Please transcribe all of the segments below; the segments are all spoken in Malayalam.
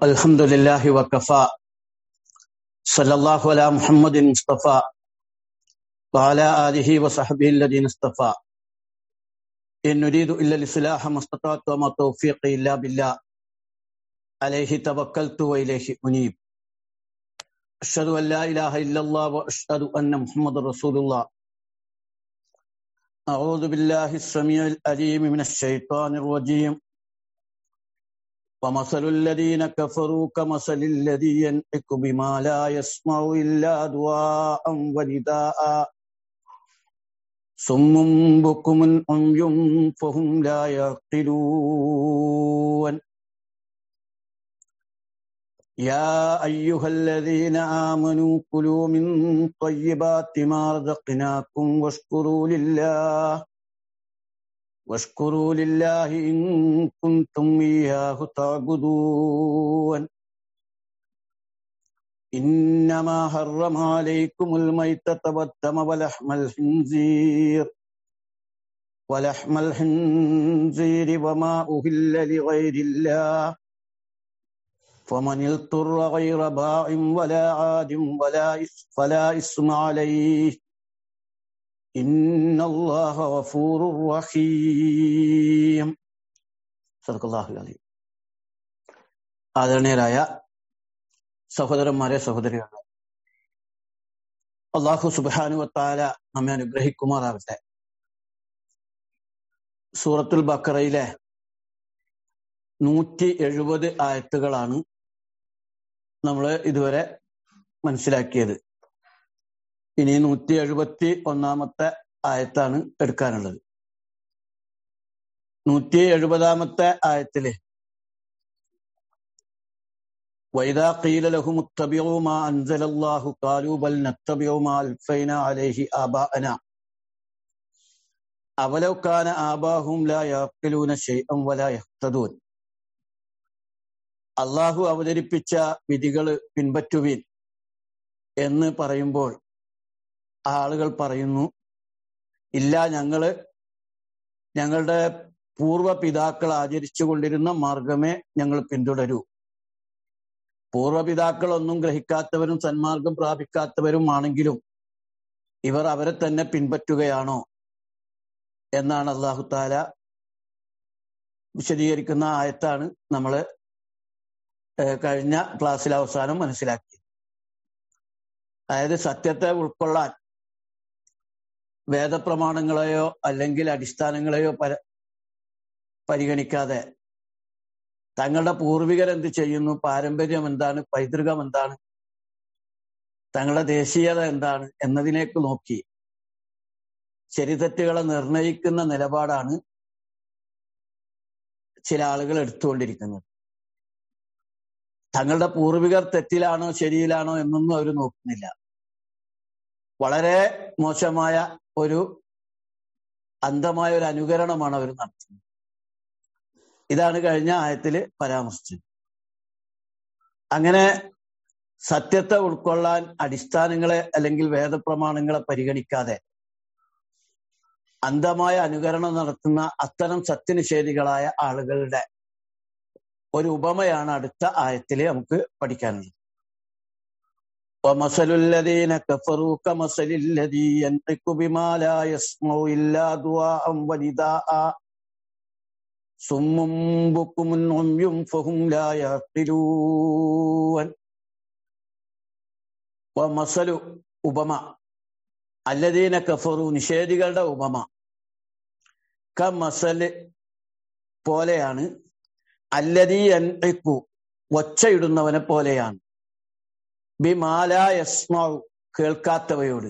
الحمد لله وكفى صلى الله على محمد مصطفى وعلى آله وصحبه الذين اصطفى إن نريد إلا الإصلاح ما استطعت وما توفيقي إلا بالله عليه توكلت وإليه أنيب أشهد أن لا إله إلا الله وأشهد أن محمد رسول الله أعوذ بالله السميع العليم من الشيطان الرجيم ومثل الذين كفروا كمثل الذي ينعق بما لا يسمع إلا دعاء ونداء صم بكم عمي فهم لا يعقلون يا أيها الذين آمنوا كلوا من طيبات ما رزقناكم واشكروا لله واشكروا لله إن كنتم إياه تعبدون إنما حرم عليكم الميتة والدم ولحم الخنزير ولحم الخنزير وما أهل لغير الله فمن اضطر غير باع ولا عاد ولا إثم فلا إثم عليه إن الله غفور رحيم صدق الله العظيم ആദരണീയരായ സഹോദരന്മാരെ സഹോദരികളെ അള്ളാഹു സുബാനുവത്താല നമ്മെ അനുഗ്രഹിക്കുമാറാവട്ടെ സൂറത്തുൽ ബക്കറയിലെ നൂറ്റി എഴുപത് ആയത്തുകളാണ് നമ്മൾ ഇതുവരെ മനസ്സിലാക്കിയത് ഇനി നൂറ്റി എഴുപത്തി ഒന്നാമത്തെ ആയത്താണ് എടുക്കാനുള്ളത് നൂറ്റി എഴുപതാമത്തെ ആയത്തില് وإذا قيل لهم اتبعوا ما أنزل الله قالوا بل نتبع ما ألفينا عليه آباءنا أولو كان آباهم لا يعقلون شيئا ولا يهتدون അള്ളാഹു അവതരിപ്പിച്ച വിധികൾ പിൻപറ്റുവിൻ എന്ന് പറയുമ്പോൾ ആളുകൾ പറയുന്നു ഇല്ല ഞങ്ങള് ഞങ്ങളുടെ പൂർവ്വ പിതാക്കൾ ആചരിച്ചു കൊണ്ടിരുന്ന മാർഗമേ ഞങ്ങൾ പിന്തുടരൂ പൂർവ്വപിതാക്കളൊന്നും ഗ്രഹിക്കാത്തവരും സന്മാർഗം പ്രാപിക്കാത്തവരും ആണെങ്കിലും ഇവർ അവരെ തന്നെ പിൻപറ്റുകയാണോ എന്നാണ് അള്ളാഹു താല വിശദീകരിക്കുന്ന ആയത്താണ് നമ്മൾ കഴിഞ്ഞ ക്ലാസ്സിൽ അവസാനം മനസ്സിലാക്കി അതായത് സത്യത്തെ ഉൾക്കൊള്ളാൻ വേദപ്രമാണങ്ങളെയോ അല്ലെങ്കിൽ അടിസ്ഥാനങ്ങളെയോ പര പരിഗണിക്കാതെ തങ്ങളുടെ പൂർവികർ എന്ത് ചെയ്യുന്നു പാരമ്പര്യം എന്താണ് പൈതൃകം എന്താണ് തങ്ങളുടെ ദേശീയത എന്താണ് എന്നതിനേക്ക് നോക്കി ശരിതെറ്റുകളെ നിർണയിക്കുന്ന നിലപാടാണ് ചില ആളുകൾ എടുത്തുകൊണ്ടിരിക്കുന്നത് തങ്ങളുടെ പൂർവികർ തെറ്റിലാണോ ശരിയിലാണോ എന്നൊന്നും അവർ നോക്കുന്നില്ല വളരെ മോശമായ ഒരു അന്ധമായ ഒരു അനുകരണമാണ് അവർ നടത്തുന്നത് ഇതാണ് കഴിഞ്ഞ ആയത്തിൽ പരാമർശിച്ചത് അങ്ങനെ സത്യത്തെ ഉൾക്കൊള്ളാൻ അടിസ്ഥാനങ്ങളെ അല്ലെങ്കിൽ വേദപ്രമാണങ്ങളെ പരിഗണിക്കാതെ അന്ധമായ അനുകരണം നടത്തുന്ന അത്തരം സത്യനിഷേധികളായ ആളുകളുടെ ഒരു ഉപമയാണ് അടുത്ത ആയത്തില് നമുക്ക് പഠിക്കാനുള്ളത് ومثل الذين كفروا كمثل الذي ينطق بما لا يسمع إلا دعاء ونداء صم بكم عمي فهم لا يعقلون ومثل ഉപമ അല്ലദീന കഫറു നിഷേധികളുടെ ഉപമ കമസല് പോലെയാണ് അല്ലതീ എൻകു ഒച്ചയിടുന്നവനെ പോലെയാണ് ബിമാല യസ്മാവു കേൾക്കാത്തവയോട്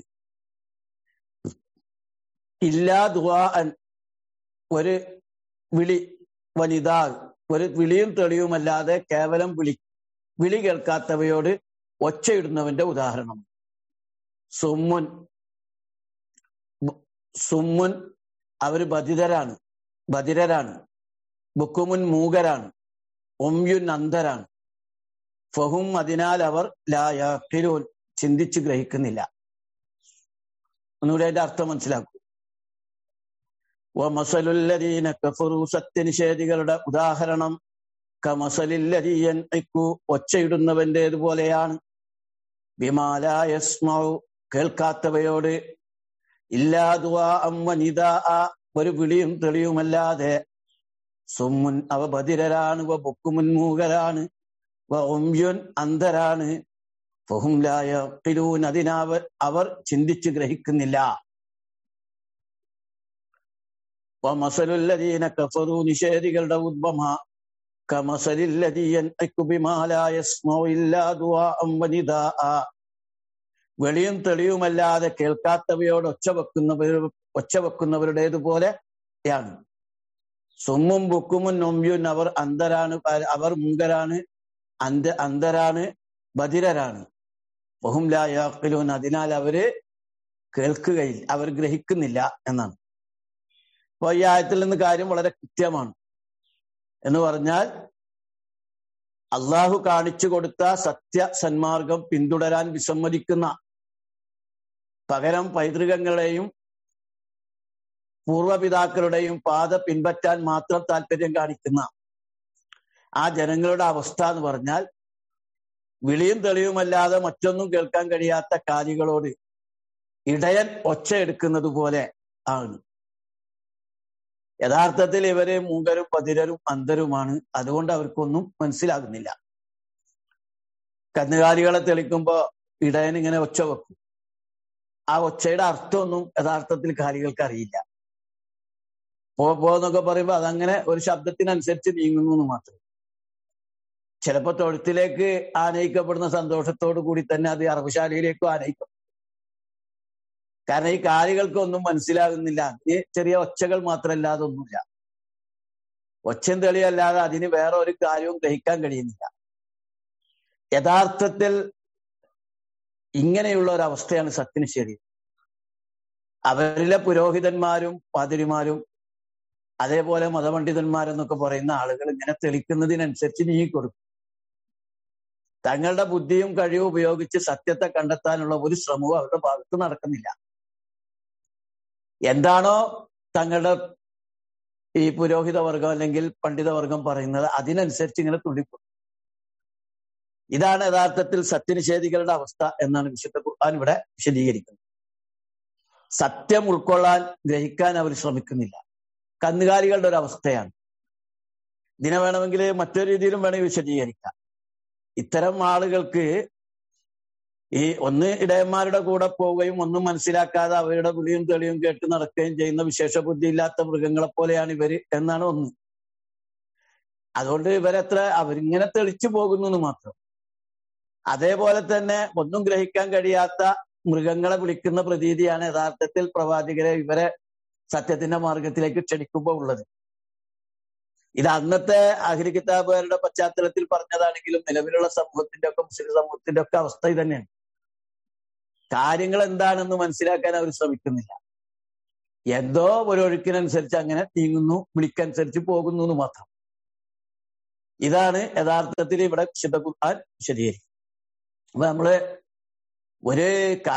ഇല്ലാ ദുആൻ ഒരു വിളി വനിതാ ഒരു വിളിയും തെളിയുമല്ലാതെ കേവലം വിളി വിളി കേൾക്കാത്തവയോട് ഒച്ചയിടുന്നവന്റെ ഉദാഹരണം സുമ്മുൻ സുമ്മുൻ അവര് ബധിതരാണ് ബധിരരാണ് ബുക്കുമുൻ മൂകരാണ് ഒമ്യുൻ അന്ധരാണ് ഫഹും അതിനാൽ അവർ ലായാക്കിലൂൻ ചിന്തിച്ചു ഗ്രഹിക്കുന്നില്ല ഒന്നുകൂടി അതിന്റെ അർത്ഥം മനസ്സിലാക്കൂ വമസലുല്ലദീന കഫറു സത്യനിഷേധികളുടെ ഉദാഹരണം കമസലില്ലരിയൻ ഒച്ചയിടുന്നവന്റേതുപോലെയാണ് ബിമാലായസ്മൗ കേൾക്കാത്തവയോട് ഇല്ലാതുവാ അമ്മനിത ഒരു വിളിയും തെളിയുമല്ലാതെ സുമ്മുൻ അവ ബദിരരാണ് വ ബുക്കുമുൻ മൂകരാണ് വ ഉംയുൻ അന്ധരാണ് ഫഹുംലായ ഖിലൂൻ അതിനവർ അവർ ചിന്തിച്ച് ഗ്രഹിക്കുന്നില്ല വമസലുല്ലദീന കഫറു നിഷേധികളുടെ ഉദ്ഭമ കമസലില്ലദീയൻ വെളിയും തെളിയുമല്ലാതെ കേൾക്കാത്തവയോട് ഒച്ച വെക്കുന്നവർ ഒച്ച വെക്കുന്നവരുടേതുപോലെയാണ് സുമ്മും ബുക്കുമുൻ നൊമ്യുൻ അവർ അന്ധരാണ് അവർ മുങ്കരാണ് അന്ധ അന്ധരാണ് ബധിരരാണ് ബഹുംലായാക്കിലൂൻ അതിനാൽ അവര് കേൾക്കുകയില്ല അവർ ഗ്രഹിക്കുന്നില്ല എന്നാണ് അപ്പൊ ഈ ആയത്തിൽ നിന്ന് കാര്യം വളരെ കൃത്യമാണ് എന്ന് പറഞ്ഞാൽ അള്ളാഹു കാണിച്ചു കൊടുത്ത സത്യ സന്മാർഗം പിന്തുടരാൻ വിസമ്മതിക്കുന്ന പകരം പൈതൃകങ്ങളെയും പൂർവപിതാക്കളുടെയും പാത പിൻപറ്റാൻ മാത്രം താല്പര്യം കാണിക്കുന്ന ആ ജനങ്ങളുടെ അവസ്ഥ എന്ന് പറഞ്ഞാൽ വിളിയും തെളിയുമല്ലാതെ മറ്റൊന്നും കേൾക്കാൻ കഴിയാത്ത കാലികളോട് ഇടയൻ ഒച്ച എടുക്കുന്നത് പോലെ ആണ് യഥാർത്ഥത്തിൽ ഇവര് മൂകരും പതിരരും അന്ധരുമാണ് അതുകൊണ്ട് അവർക്കൊന്നും മനസ്സിലാകുന്നില്ല കന്നുകാലികളെ തെളിക്കുമ്പോ ഇടയൻ ഇങ്ങനെ ഒച്ച വെക്കും ആ ഒച്ചയുടെ അർത്ഥമൊന്നും യഥാർത്ഥത്തിൽ കാലികൾക്ക് അറിയില്ല പോ പോന്നൊക്കെ പറയുമ്പോ അതങ്ങനെ ഒരു ശബ്ദത്തിനനുസരിച്ച് നീങ്ങുന്നു എന്ന് മാത്രം ചിലപ്പോ തൊഴുത്തിലേക്ക് ആനയിക്കപ്പെടുന്ന സന്തോഷത്തോടു കൂടി തന്നെ അത് അറവുശാലയിലേക്കും ആനയിക്കും കാരണം ഈ കാലികൾക്കൊന്നും മനസ്സിലാകുന്നില്ല ഈ ചെറിയ ഒച്ചകൾ മാത്രമല്ലാതെ ഒന്നുമില്ല ഒച്ചയും തെളിയല്ലാതെ അതിന് വേറെ ഒരു കാര്യവും ഗ്രഹിക്കാൻ കഴിയുന്നില്ല യഥാർത്ഥത്തിൽ ഇങ്ങനെയുള്ള ഒരു അവസ്ഥയാണ് സത്യന് ശരി അവരിലെ പുരോഹിതന്മാരും പാതിരിമാരും അതേപോലെ മതപണ്ഡിതന്മാരെന്നൊക്കെ പറയുന്ന ആളുകൾ ഇങ്ങനെ തെളിക്കുന്നതിനനുസരിച്ച് നീങ്ങിക്കൊടുക്കും തങ്ങളുടെ ബുദ്ധിയും കഴിവും ഉപയോഗിച്ച് സത്യത്തെ കണ്ടെത്താനുള്ള ഒരു ശ്രമവും അവരുടെ ഭാഗത്ത് നടക്കുന്നില്ല എന്താണോ തങ്ങളുടെ ഈ പുരോഹിതവർഗം അല്ലെങ്കിൽ പണ്ഡിതവർഗം പറയുന്നത് അതിനനുസരിച്ച് ഇങ്ങനെ തുള്ളിക്കും ഇതാണ് യഥാർത്ഥത്തിൽ സത്യനിഷേധികളുടെ അവസ്ഥ എന്നാണ് വിശുദ്ധ ഖുർആൻ ഇവിടെ വിശദീകരിക്കുന്നത് സത്യം ഉൾക്കൊള്ളാൻ ഗ്രഹിക്കാൻ അവർ ശ്രമിക്കുന്നില്ല കന്നുകാലികളുടെ ഒരു അവസ്ഥയാണ് ഇതിനെ വേണമെങ്കിൽ മറ്റൊരു രീതിയിലും വേണമെങ്കിൽ വിശദീകരിക്കാം ഇത്തരം ആളുകൾക്ക് ഈ ഒന്ന് ഇടയന്മാരുടെ കൂടെ പോവുകയും ഒന്നും മനസ്സിലാക്കാതെ അവരുടെ വിളിയും തെളിയും കേട്ട് നടക്കുകയും ചെയ്യുന്ന വിശേഷ ബുദ്ധിയില്ലാത്ത മൃഗങ്ങളെ പോലെയാണ് ഇവര് എന്നാണ് ഒന്ന് അതുകൊണ്ട് ഇവരെത്ര അവരിങ്ങനെ തെളിച്ചു പോകുന്നു എന്ന് മാത്രം അതേപോലെ തന്നെ ഒന്നും ഗ്രഹിക്കാൻ കഴിയാത്ത മൃഗങ്ങളെ വിളിക്കുന്ന പ്രതീതിയാണ് യഥാർത്ഥത്തിൽ പ്രവാചകരെ ഇവരെ സത്യത്തിന്റെ മാർഗത്തിലേക്ക് ക്ഷണിക്കുമ്പോൾ ഉള്ളത് ഇത് അന്നത്തെ അഖില കിതാബുകാരുടെ പശ്ചാത്തലത്തിൽ പറഞ്ഞതാണെങ്കിലും നിലവിലുള്ള സമൂഹത്തിന്റെ ഒക്കെ മുസ്ലിം സമൂഹത്തിന്റെ ഒക്കെ അവസ്ഥ ഇത് തന്നെയാണ് കാര്യങ്ങൾ എന്താണെന്ന് മനസ്സിലാക്കാൻ അവർ ശ്രമിക്കുന്നില്ല എന്തോ ഒരു ഒഴുക്കിനനുസരിച്ച് അങ്ങനെ നീങ്ങുന്നു വിളിക്കനുസരിച്ച് പോകുന്നു എന്ന് മാത്രം ഇതാണ് യഥാർത്ഥത്തിൽ ഇവിടെ വിശുദ്ധ ഖുർആൻ വിശദീകരിക്കും അപ്പൊ നമ്മള് ഒരു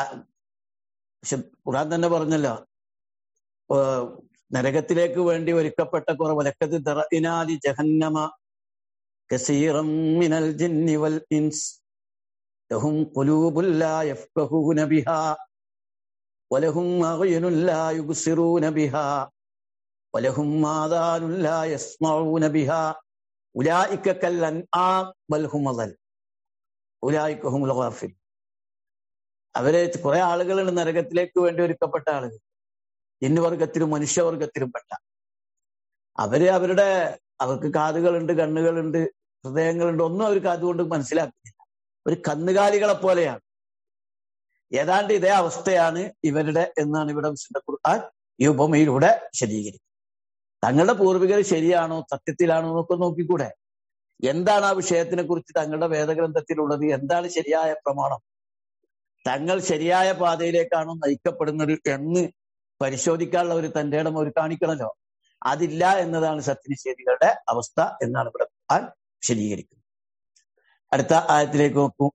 ഖുർആൻ തന്നെ പറഞ്ഞല്ലോ നരകത്തിലേക്ക് വേണ്ടി ഒരുക്കപ്പെട്ട കുറെ വലക്കത്ത് ദറഇനാലി ജഹന്നമ കസീറം മിനൽ ജിന്നി വൽ ഇൻസ് ലഹും ഖുലൂബുൻ ലാ യഫ്ഖഹൂന ബിഹാ വലഹും അഗ്യനുൻ ലാ യുബ്സിറൂന ബിഹാ വലഹും ആദാനുൻ ലാ യസ്മഊന ബിഹാ ഉലൈക കൽ അൻആം ബൽ ഹും അദൽ ഉലൈക ഹുമുൽ ഗാഫിൽ അവരെ കുറെ ആളുകളുണ്ട് നരകത്തിലേക്ക് വേണ്ടി ഒരുക്കപ്പെട്ട ആളുകൾ ജിന്നുവർഗത്തിലും മനുഷ്യവർഗത്തിലും പെട്ട അവര് അവരുടെ അവർക്ക് കാതുകളുണ്ട് കണ്ണുകളുണ്ട് ഹൃദയങ്ങളുണ്ട് ഒന്നും അവർക്ക് അതുകൊണ്ട് മനസ്സിലാക്കുന്നില്ല ഒരു കന്നുകാലികളെ പോലെയാണ് ഏതാണ്ട് ഇതേ അവസ്ഥയാണ് ഇവരുടെ എന്നാണ് ഇവിടെ വിശുദ്ധ ഖുർആൻ ഈ ഉപമയിലൂടെ വിശദീകരിക്കുന്നത് തങ്ങളുടെ പൂർവികർ ശരിയാണോ സത്യത്തിലാണോ എന്നൊക്കെ നോക്കിക്കൂടെ എന്താണ് ആ വിഷയത്തിനെ കുറിച്ച് തങ്ങളുടെ വേദഗ്രന്ഥത്തിലുള്ളത് എന്താണ് ശരിയായ പ്രമാണം തങ്ങൾ ശരിയായ പാതയിലേക്കാണോ നയിക്കപ്പെടുന്നത് എന്ന് പരിശോധിക്കാനുള്ള ഒരു തന്റെ ഇടം അവർ കാണിക്കണമല്ലോ അതില്ല എന്നതാണ് സത്യനിഷേധികളുടെ അവസ്ഥ എന്നാണ് ഇവിടെ ഖുർആൻ വിശദീകരിക്കുന്നത് അടുത്ത ആയത്തിലേക്ക് നോക്കൂ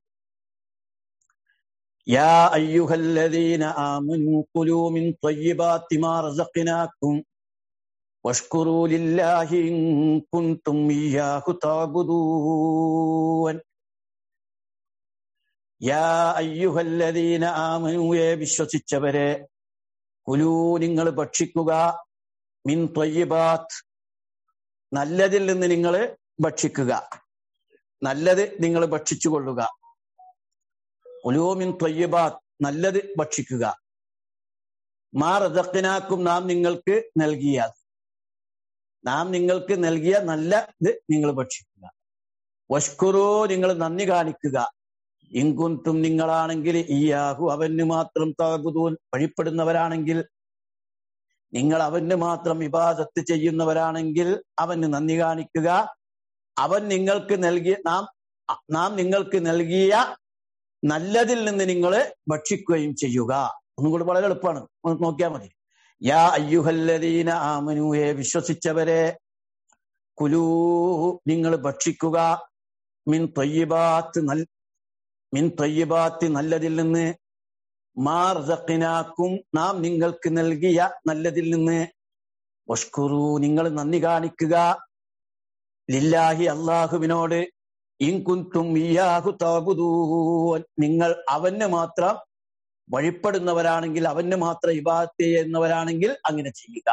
يا أيها الذين آمنوا كلوا من طيبات ما رزقناكم واشكروا لله إن كنتم إياه تعبدون യാ അയ്യുഹല്ലദീന ആമനുവേ വിശ്വസിച്ചവരെ കുലൂ നിങ്ങൾ ഭക്ഷിക്കുക മിൻ ത്വയ്യിബാത്ത് നല്ലതിൽ നിന്ന് നിങ്ങൾ ഭക്ഷിക്കുക നല്ലത് നിങ്ങൾ ഭക്ഷിച്ചു കൊള്ളുക കുലൂ മിൻ ത്വയ്യിബാത്ത് നല്ലത് ഭക്ഷിക്കുക മാ റസഖ്നാക്കും നാം നിങ്ങൾക്ക് നൽകിയ നാം നിങ്ങൾക്ക് നൽകിയ നല്ല ഇത് നിങ്ങൾ ഭക്ഷിക്കുക വഷ്കുറോ നിങ്ങൾ നന്ദി കാണിക്കുക ഇൻകുന്തും നിങ്ങളാണെങ്കിൽ ഈയാഹു അവന് മാത്രം താകുതൂൻ വഴിപ്പെടുന്നവരാണെങ്കിൽ നിങ്ങൾ അവന് മാത്രം വിവാദത്ത് ചെയ്യുന്നവരാണെങ്കിൽ അവന് നന്ദി കാണിക്കുക അവൻ നിങ്ങൾക്ക് നൽകിയ നാം നാം നിങ്ങൾക്ക് നൽകിയ നല്ലതിൽ നിന്ന് നിങ്ങൾ ഭക്ഷിക്കുകയും ചെയ്യുക ഒന്നും കൂടി വളരെ എളുപ്പമാണ് ഒന്ന് നോക്കിയാൽ മതി യാ അയ്യുഹല്ലദീന ആമനുവെ വിശ്വസിച്ചവരെ കുലൂ നിങ്ങൾ ഭക്ഷിക്കുക മിൻ തൊയ്യബാത്ത് നൽ മിൻ തൊയ്യബാത്ത് നല്ലതിൽ നിന്ന് മാർക്കിനാക്കും നാം നിങ്ങൾക്ക് നൽകിയ നല്ലതിൽ നിന്ന് വഷ്കുറു നിങ്ങൾ നന്ദി കാണിക്കുക ലില്ലാഹി അള്ളാഹുവിനോട് ഇൻകുന്തും ഇയാഹു താബുദൂൻ നിങ്ങൾ അവന് മാത്രം വഴിപ്പെടുന്നവരാണെങ്കിൽ അവന് മാത്രം ഇബാദത്ത് ചെയ്യുന്നവരാണെങ്കിൽ അങ്ങനെ ചെയ്യുക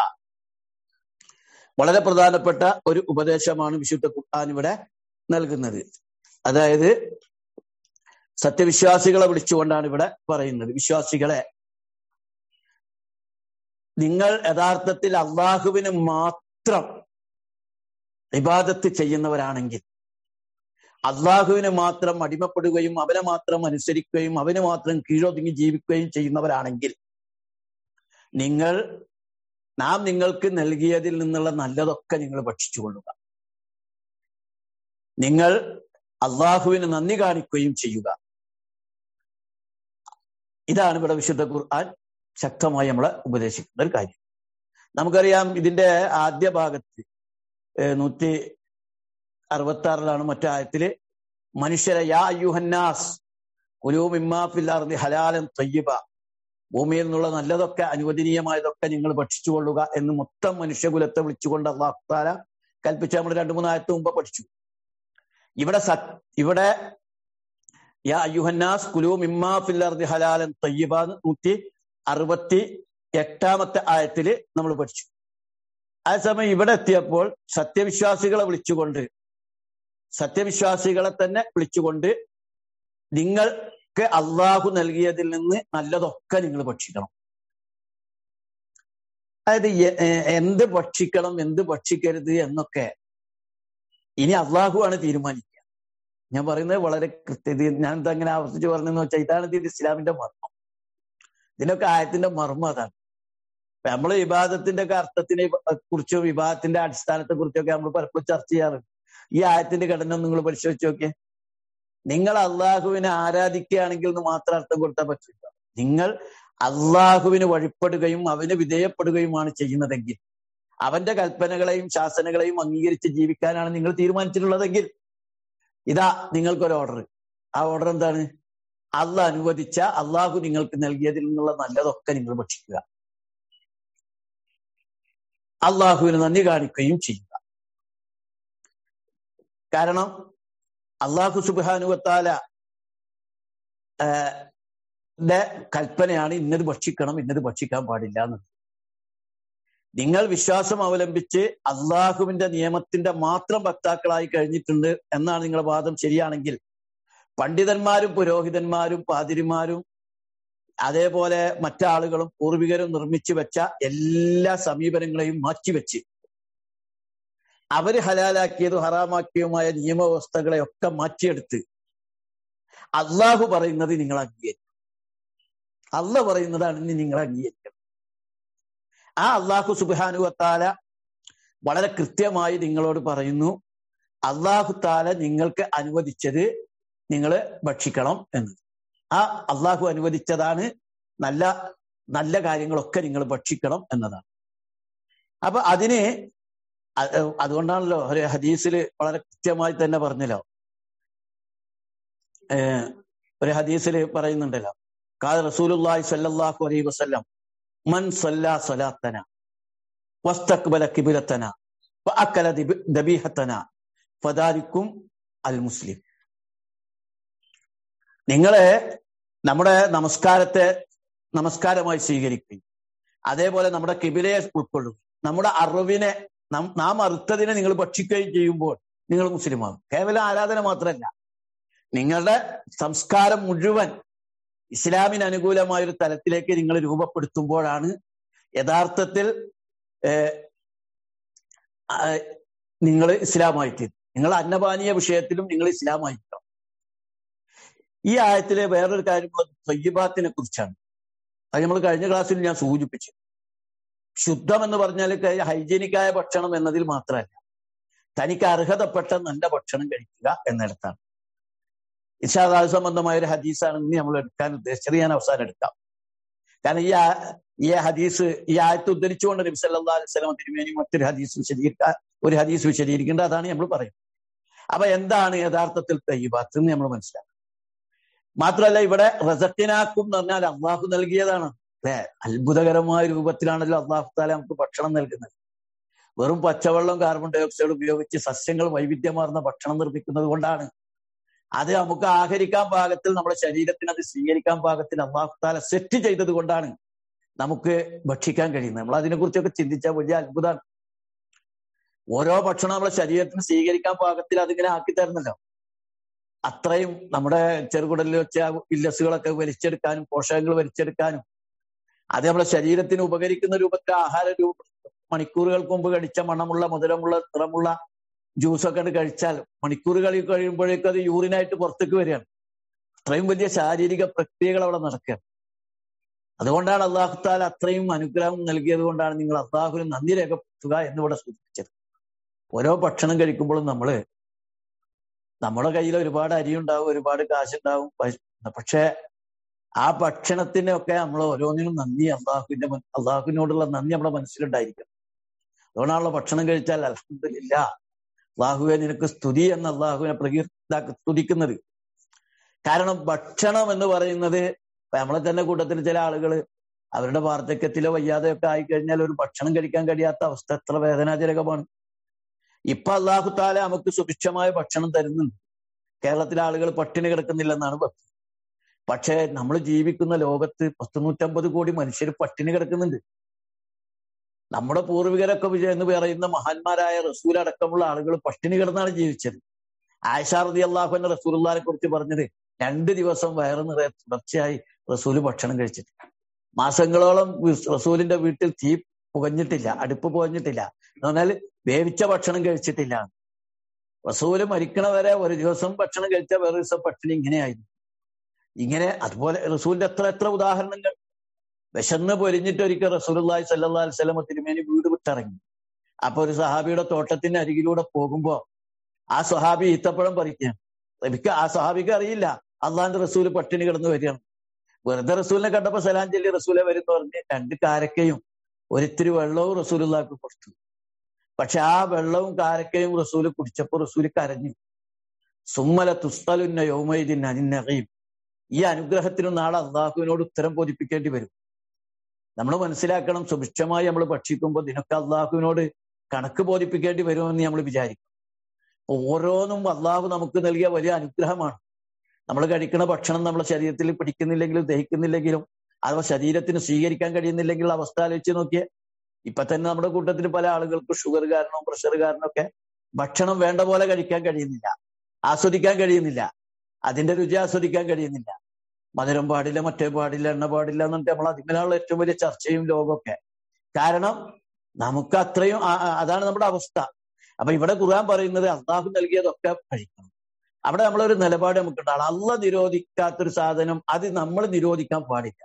വളരെ പ്രധാനപ്പെട്ട ഒരു ഉപദേശമാണ് വിശുദ്ധ ഖുർആൻ ഇവിടെ നൽകുന്നത് അതായത് സത്യവിശ്വാസികളെ വിളിച്ചുകൊണ്ടാണ് ഇവിടെ പറയുന്നത് വിശ്വാസികളെ നിങ്ങൾ യഥാർത്ഥത്തിൽ അള്ളാഹുവിന് മാത്രം ഇബാദത്ത് ചെയ്യുന്നവരാണെങ്കിൽ അള്ളാഹുവിന് മാത്രം അടിമപ്പെടുകയും അവനെ മാത്രം അനുസരിക്കുകയും അവന് മാത്രം കീഴൊതുങ്ങി ജീവിക്കുകയും ചെയ്യുന്നവരാണെങ്കിൽ നിങ്ങൾ നാം നിങ്ങൾക്ക് നൽകിയതിൽ നിന്നുള്ള നല്ലതൊക്കെ നിങ്ങൾ ഭക്ഷിച്ചുകൊള്ളുക നിങ്ങൾ അള്ളാഹുവിന് നന്ദി കാണിക്കുകയും ചെയ്യുക ഇതാണ് ഇവിടെ വിശുദ്ധ ഖുർആൻ ശക്തമായി നമ്മളെ ഉപദേശിക്കുന്ന ഒരു കാര്യം നമുക്കറിയാം ഇതിന്റെ ആദ്യ ഭാഗത്ത് നൂറ്റി അറുപത്തി ആറിലാണ് മറ്റായത്തില് മനുഷ്യരെ യാ യുഹന്നാസ് കുലൂമിമ്മാഫില്ലാർന്നി ഹലാലൻ തയ്യബ ഭൂമിയിൽ നിന്നുള്ള നല്ലതൊക്കെ അനുവദനീയമായതൊക്കെ നിങ്ങൾ ഭക്ഷിച്ചുകൊള്ളുക എന്ന് മൊത്തം മനുഷ്യകുലത്തെ വിളിച്ചുകൊണ്ട് അള്ളാഹുത്താല കൽപ്പിച്ച നമ്മൾ രണ്ടു മൂന്നായത്ത് മുമ്പ് പഠിച്ചു ഇവിടെ സത് ഇവിടെ യാ അയ്യുഹന്നാസ് കുലൂ മിമ്മാ ഫില്ലർദി ഹലാലൻ തയ്യബ നൂറ്റി അറുപത്തി എട്ടാമത്തെ ആയത്തില് നമ്മൾ പഠിച്ചു അതേസമയം ഇവിടെ എത്തിയപ്പോൾ സത്യവിശ്വാസികളെ വിളിച്ചുകൊണ്ട് സത്യവിശ്വാസികളെ തന്നെ വിളിച്ചുകൊണ്ട് നിങ്ങൾക്ക് അള്ളാഹു നൽകിയതിൽ നിന്ന് നല്ലതൊക്കെ നിങ്ങൾ ഭക്ഷിക്കണം അതായത് എന്ത് ഭക്ഷിക്കണം എന്ത് ഭക്ഷിക്കരുത് എന്നൊക്കെ ഇനി അള്ളാഹു ആണ് തീരുമാനിക്കുക ഞാൻ പറയുന്നത് വളരെ കൃത്യത ഞാൻ ഇതങ്ങനെ ആവർത്തിച്ച് പറഞ്ഞെന്ന് വെച്ചാൽ ഇതാണ് ഇത് ഇസ്ലാമിന്റെ മർമ്മം ഇതിനൊക്കെ ആയത്തിന്റെ മർമ്മം അതാണ് നമ്മൾ വിവാദത്തിന്റെ ഒക്കെ അർത്ഥത്തിനെ കുറിച്ചും വിവാദത്തിന്റെ അടിസ്ഥാനത്തെ കുറിച്ചൊക്കെ നമ്മൾ പലപ്പോഴും ചർച്ച ചെയ്യാറുണ്ട് ഈ ആയത്തിന്റെ ഘടന നിങ്ങൾ പരിശോധിച്ച് നോക്കിയേ നിങ്ങൾ അള്ളാഹുവിനെ ആരാധിക്കുകയാണെങ്കിൽ എന്ന് മാത്രം അർത്ഥം കൊടുത്താൽ പറ്റില്ല നിങ്ങൾ അള്ളാഹുവിന് വഴിപ്പെടുകയും അവന് വിധേയപ്പെടുകയുമാണ് ചെയ്യുന്നതെങ്കിൽ അവന്റെ കൽപ്പനകളെയും ശാസനകളെയും അംഗീകരിച്ച് ജീവിക്കാനാണ് നിങ്ങൾ തീരുമാനിച്ചിട്ടുള്ളതെങ്കിൽ ഇതാ നിങ്ങൾക്കൊരു ഓർഡർ ആ ഓർഡർ എന്താണ് അള്ളാഹ് അനുവദിച്ച അള്ളാഹു നിങ്ങൾക്ക് നൽകിയതിൽ നിന്നുള്ള നല്ലതൊക്കെ നിങ്ങൾ ഭക്ഷിക്കുക അള്ളാഹുവിന് നന്ദി കാണിക്കുകയും ചെയ്യുക കാരണം അള്ളാഹു സുബാനുവത്താല കൽപ്പനയാണ് ഇന്നത് ഭക്ഷിക്കണം ഇന്നത് ഭക്ഷിക്കാൻ പാടില്ല എന്നത് നിങ്ങൾ വിശ്വാസം അവലംബിച്ച് അള്ളാഹുവിന്റെ നിയമത്തിന്റെ മാത്രം ഭക്താക്കളായി കഴിഞ്ഞിട്ടുണ്ട് എന്നാണ് നിങ്ങളുടെ വാദം ശരിയാണെങ്കിൽ പണ്ഡിതന്മാരും പുരോഹിതന്മാരും പാതിരിമാരും അതേപോലെ മറ്റാളുകളും പൂർവികരും നിർമ്മിച്ചു വെച്ച എല്ലാ സമീപനങ്ങളെയും മാറ്റിവെച്ച് അവര് ഹലാലാക്കിയതും ഹറാമാക്കിയതുമായ നിയമവ്യവസ്ഥകളെ ഒക്കെ മാറ്റിയെടുത്ത് അള്ളാഹു പറയുന്നത് നിങ്ങൾ അംഗീകരിക്കും അല്ല പറയുന്നതാണ് ഇനി നിങ്ങൾ അംഗീകരിക്കണം ആ അള്ളാഹു സുബാനുവത്താല വളരെ കൃത്യമായി നിങ്ങളോട് പറയുന്നു അള്ളാഹു താല നിങ്ങൾക്ക് അനുവദിച്ചത് നിങ്ങൾ ഭക്ഷിക്കണം എന്ന് ആ അള്ളാഹു അനുവദിച്ചതാണ് നല്ല നല്ല കാര്യങ്ങളൊക്കെ നിങ്ങൾ ഭക്ഷിക്കണം എന്നതാണ് അപ്പൊ അതിന് അതുകൊണ്ടാണല്ലോ ഒരു ഹദീസിൽ വളരെ കൃത്യമായി തന്നെ പറഞ്ഞല്ലോ ഒരു ഹദീസിൽ പറയുന്നുണ്ടല്ലോ കാ റസൂലുല്ലാഹി സല്ലല്ലാഹു അലൈഹി വസല്ലം മൻ സല്ലാ സലാത്തന വസ്തക്ബല കിബിലത്തന അക്കല ദബീഹത്തന ഫദാരിക്കും അൽ മുസ്ലിം നിങ്ങളെ നമ്മുടെ നമസ്കാരത്തെ നമസ്കാരമായി സ്വീകരിക്കുകയും അതേപോലെ നമ്മുടെ കിബിലയെ ഉൾക്കൊള്ളും നമ്മുടെ അറിവിനെ നാം അറുത്തതിനെ നിങ്ങൾ ഭക്ഷിക്കുകയും ചെയ്യുമ്പോൾ നിങ്ങൾ മുസ്ലിമാകും കേവലം ആരാധന മാത്രമല്ല നിങ്ങളുടെ സംസ്കാരം മുഴുവൻ ഇസ്ലാമിന് അനുകൂലമായ ഒരു തലത്തിലേക്ക് നിങ്ങൾ രൂപപ്പെടുത്തുമ്പോഴാണ് യഥാർത്ഥത്തിൽ നിങ്ങൾ ഇസ്ലാമായിട്ട് നിങ്ങൾ അന്നപാനീയ വിഷയത്തിലും നിങ്ങൾ ഇസ്ലാമായിരിക്കണം ഈ ആയത്തിലെ വേറൊരു കാര്യം സയ്യബാത്തിനെ കുറിച്ചാണ് അത് നമ്മൾ കഴിഞ്ഞ ക്ലാസ്സിൽ ഞാൻ സൂചിപ്പിച്ചു ശുദ്ധം എന്ന് പറഞ്ഞാൽ ഹൈജീനിക്കായ ഭക്ഷണം എന്നതിൽ മാത്രമല്ല തനിക്ക് അർഹതപ്പെട്ട നല്ല ഭക്ഷണം കഴിക്കുക എന്നിടത്താണ് ഇഷാദാദ് സംബന്ധമായ ഒരു ഹദീസാണ് ഇനി നമ്മൾ എടുക്കാൻ ഉദ്ദേശിച്ചത് ഞാൻ അവസാനം എടുക്കാം കാരണം ഈ ഈ ഹദീസ് ഈ ആയത്ത് ഉദ്ധരിച്ചുകൊണ്ട് നബി സല്ലാ അലൈഹി സ്വലം തിരുമേനി മറ്റൊരു ഹദീസ് വിശദീകരിക്കുക ഒരു ഹദീസ് വിശദീകരിക്കേണ്ടത് അതാണ് നമ്മൾ പറയുന്നത് അപ്പൊ എന്താണ് യഥാർത്ഥത്തിൽ തയ്യബാത്ത് എന്ന് നമ്മൾ മനസ്സിലാക്കുക മാത്രമല്ല ഇവിടെ റസത്തിനാക്കും എന്ന് പറഞ്ഞാൽ അള്ളാഹു നൽകിയതാണ് അല്ലെ അത്ഭുതകരമായ രൂപത്തിലാണല്ലോ അള്ളാഹു താല നമുക്ക് ഭക്ഷണം നൽകുന്നത് വെറും പച്ചവെള്ളം കാർബൺ ഡൈ ഓക്സൈഡ് ഉപയോഗിച്ച് സസ്യങ്ങൾ വൈവിധ്യമാർന്ന ഭക്ഷണം നിർമ്മിക്കുന്നത് കൊണ്ടാണ് അത് നമുക്ക് ആഹരിക്കാൻ പാകത്തിൽ നമ്മുടെ ശരീരത്തിന് അത് സ്വീകരിക്കാൻ പാകത്തിൽ അള്ളാഹു താല സെറ്റ് ചെയ്തത് കൊണ്ടാണ് നമുക്ക് ഭക്ഷിക്കാൻ കഴിയുന്നത് നമ്മൾ അതിനെക്കുറിച്ചൊക്കെ ചിന്തിച്ചാൽ വലിയ അത്ഭുതമാണ് ഓരോ ഭക്ഷണം നമ്മുടെ ശരീരത്തിന് സ്വീകരിക്കാൻ പാകത്തിൽ അതിങ്ങനെ ആക്കി തരുന്നല്ലോ അത്രയും നമ്മുടെ ചെറുകുടലിൽ വെച്ച ഇല്ലസുകളൊക്കെ വലിച്ചെടുക്കാനും പോഷകങ്ങൾ വലിച്ചെടുക്കാനും അത് നമ്മുടെ ശരീരത്തിന് ഉപകരിക്കുന്ന രൂപത്തിൽ ആഹാര രൂപ മണിക്കൂറുകൾക്ക് മുമ്പ് കഴിച്ച മണമുള്ള മധുരമുള്ള നിറമുള്ള ജ്യൂസൊക്കെ കഴിച്ചാൽ മണിക്കൂറുകൾ കഴിയുമ്പോഴേക്കും അത് യൂറിനായിട്ട് പുറത്തേക്ക് വരികയാണ് അത്രയും വലിയ ശാരീരിക പ്രക്രിയകൾ അവിടെ നടക്കുകയാണ് അതുകൊണ്ടാണ് അള്ളാഹുത്താൽ അത്രയും അനുഗ്രഹം നൽകിയത് കൊണ്ടാണ് നിങ്ങൾ അള്ളാഹുവിന് നന്ദി രേഖപ്പെടുത്തുക എന്നിവിടെ സൂചിപ്പിച്ചത് ഓരോ ഭക്ഷണം കഴിക്കുമ്പോഴും നമ്മള് നമ്മുടെ കയ്യിൽ ഒരുപാട് അരി ഉണ്ടാവും ഒരുപാട് കാശുണ്ടാവും പക്ഷെ ആ ഭക്ഷണത്തിനൊക്കെ നമ്മൾ ഓരോന്നിനും നന്ദി അള്ളാഹുവിന്റെ അള്ളാഹുവിനോടുള്ള നന്ദി നമ്മുടെ മനസ്സിലുണ്ടായിരിക്കണം അതുകൊണ്ടാണല്ലോ ഭക്ഷണം കഴിച്ചാൽ അലഹമില്ല അള്ളാഹുവെ നിനക്ക് സ്തുതി എന്ന അള്ളാഹുവിനെ പ്രകീർത്താക്കി സ്തുതിക്കുന്നത് കാരണം ഭക്ഷണം എന്ന് പറയുന്നത് നമ്മളെ തന്നെ കൂട്ടത്തിൽ ചില ആളുകൾ അവരുടെ വാർദ്ധക്യത്തിലോ വയ്യാതെയൊക്കെ ആയിക്കഴിഞ്ഞാൽ ഒരു ഭക്ഷണം കഴിക്കാൻ കഴിയാത്ത അവസ്ഥ എത്ര വേദനാജനകമാണ് ഇപ്പൊ അള്ളാഹു താല നമുക്ക് സുഭിക്ഷമായ ഭക്ഷണം തരുന്നുണ്ട് കേരളത്തിലെ ആളുകൾ പട്ടിണി കിടക്കുന്നില്ലെന്നാണ് പറയുന്നത് പക്ഷേ നമ്മൾ ജീവിക്കുന്ന ലോകത്ത് പത്തുനൂറ്റമ്പത് കോടി മനുഷ്യർ പട്ടിണി കിടക്കുന്നുണ്ട് നമ്മുടെ പൂർവികരൊക്കെ വിജയ എന്ന് പറയുന്ന മഹാന്മാരായ റസൂൽ അടക്കമുള്ള ആളുകൾ പട്ടിണി കിടന്നാണ് ജീവിച്ചത് ആയിഷാർദി അള്ളാഹു എന്ന റസൂലിനെ കുറിച്ച് പറഞ്ഞത് രണ്ട് ദിവസം വയറ് നിറയെ തുടർച്ചയായി റസൂല് ഭക്ഷണം കഴിച്ചിട്ട് മാസങ്ങളോളം റസൂലിന്റെ വീട്ടിൽ തീ പുകഞ്ഞിട്ടില്ല അടുപ്പ് പുകഞ്ഞിട്ടില്ല എന്ന് പറഞ്ഞാൽ വേവിച്ച ഭക്ഷണം കഴിച്ചിട്ടില്ല റസൂല് മരിക്കണ വരെ ഒരു ദിവസം ഭക്ഷണം കഴിച്ച വേറെ ദിവസം പട്ടിണി ഇങ്ങനെയായിരുന്നു ഇങ്ങനെ അതുപോലെ റസൂലിന്റെ എത്ര എത്ര ഉദാഹരണങ്ങൾ വിശന്ന് പൊരിഞ്ഞിട്ട് ഒരിക്കൽ റസൂലി സല്ലാ അലിസ്ലമ തിരുമേനി വീട് വിട്ടിറങ്ങി അപ്പൊ ഒരു സഹാബിയുടെ തോട്ടത്തിന്റെ അരികിലൂടെ പോകുമ്പോ ആ സഹാബി ഈത്തപ്പഴം പറിക്കുകയാണ് എനിക്ക് ആ സഹാബിക്ക് അറിയില്ല അള്ളാന്റെ റസൂല് പട്ടിണി കിടന്ന് വരികയാണ് വെറുതെ റസൂലിനെ കണ്ടപ്പോ സലാം ചൊല്ലി റസൂലെ വരുന്ന പറഞ്ഞ് രണ്ട് കാരക്കയും ഒരിത്തിരി വെള്ളവും റസൂലുള്ളാക്ക് കൊടുത്തു പക്ഷെ ആ വെള്ളവും കാരക്കയും റസൂല് കുടിച്ചപ്പോ റസൂല് കരഞ്ഞു സുമ്മല തുസ്തലുന്ന യൗമൈദിൻ അനിന്നകയും ഈ അനുഗ്രഹത്തിന് നാളെ അള്ളാഹുവിനോട് ഉത്തരം ബോധിപ്പിക്കേണ്ടി വരും നമ്മൾ മനസ്സിലാക്കണം സുഭിക്ഷമായി നമ്മൾ ഭക്ഷിക്കുമ്പോൾ ഇതിനൊക്കെ അള്ളാഹുവിനോട് കണക്ക് ബോധിപ്പിക്കേണ്ടി വരുമെന്ന് നമ്മൾ വിചാരിക്കും ഓരോന്നും അള്ളാഹു നമുക്ക് നൽകിയ വലിയ അനുഗ്രഹമാണ് നമ്മൾ കഴിക്കുന്ന ഭക്ഷണം നമ്മുടെ ശരീരത്തിൽ പിടിക്കുന്നില്ലെങ്കിലും ദഹിക്കുന്നില്ലെങ്കിലും അഥവാ ശരീരത്തിന് സ്വീകരിക്കാൻ കഴിയുന്നില്ലെങ്കിൽ അവസ്ഥ ആലോചിച്ച് നോക്കിയേ ഇപ്പൊ തന്നെ നമ്മുടെ കൂട്ടത്തിൽ പല ആളുകൾക്ക് ഷുഗർ കാരണവും പ്രഷർ കാരണമൊക്കെ ഭക്ഷണം വേണ്ട പോലെ കഴിക്കാൻ കഴിയുന്നില്ല ആസ്വദിക്കാൻ കഴിയുന്നില്ല അതിന്റെ രുചി ആസ്വദിക്കാൻ കഴിയുന്നില്ല മധുരം പാടില്ല മറ്റേ പാടില്ല എണ്ണ പാടില്ല എന്നിട്ട് നമ്മൾ അതിന്മേലുള്ള ഏറ്റവും വലിയ ചർച്ചയും ലോകമൊക്കെ കാരണം നമുക്ക് അത്രയും അതാണ് നമ്മുടെ അവസ്ഥ അപ്പൊ ഇവിടെ ഖുർആൻ പറയുന്നത് അള്ളാഹു നൽകിയതൊക്കെ കഴിക്കണം അവിടെ നമ്മളൊരു നിലപാട് നമുക്കുണ്ടാണ് അള്ള നിരോധിക്കാത്തൊരു സാധനം അത് നമ്മൾ നിരോധിക്കാൻ പാടില്ല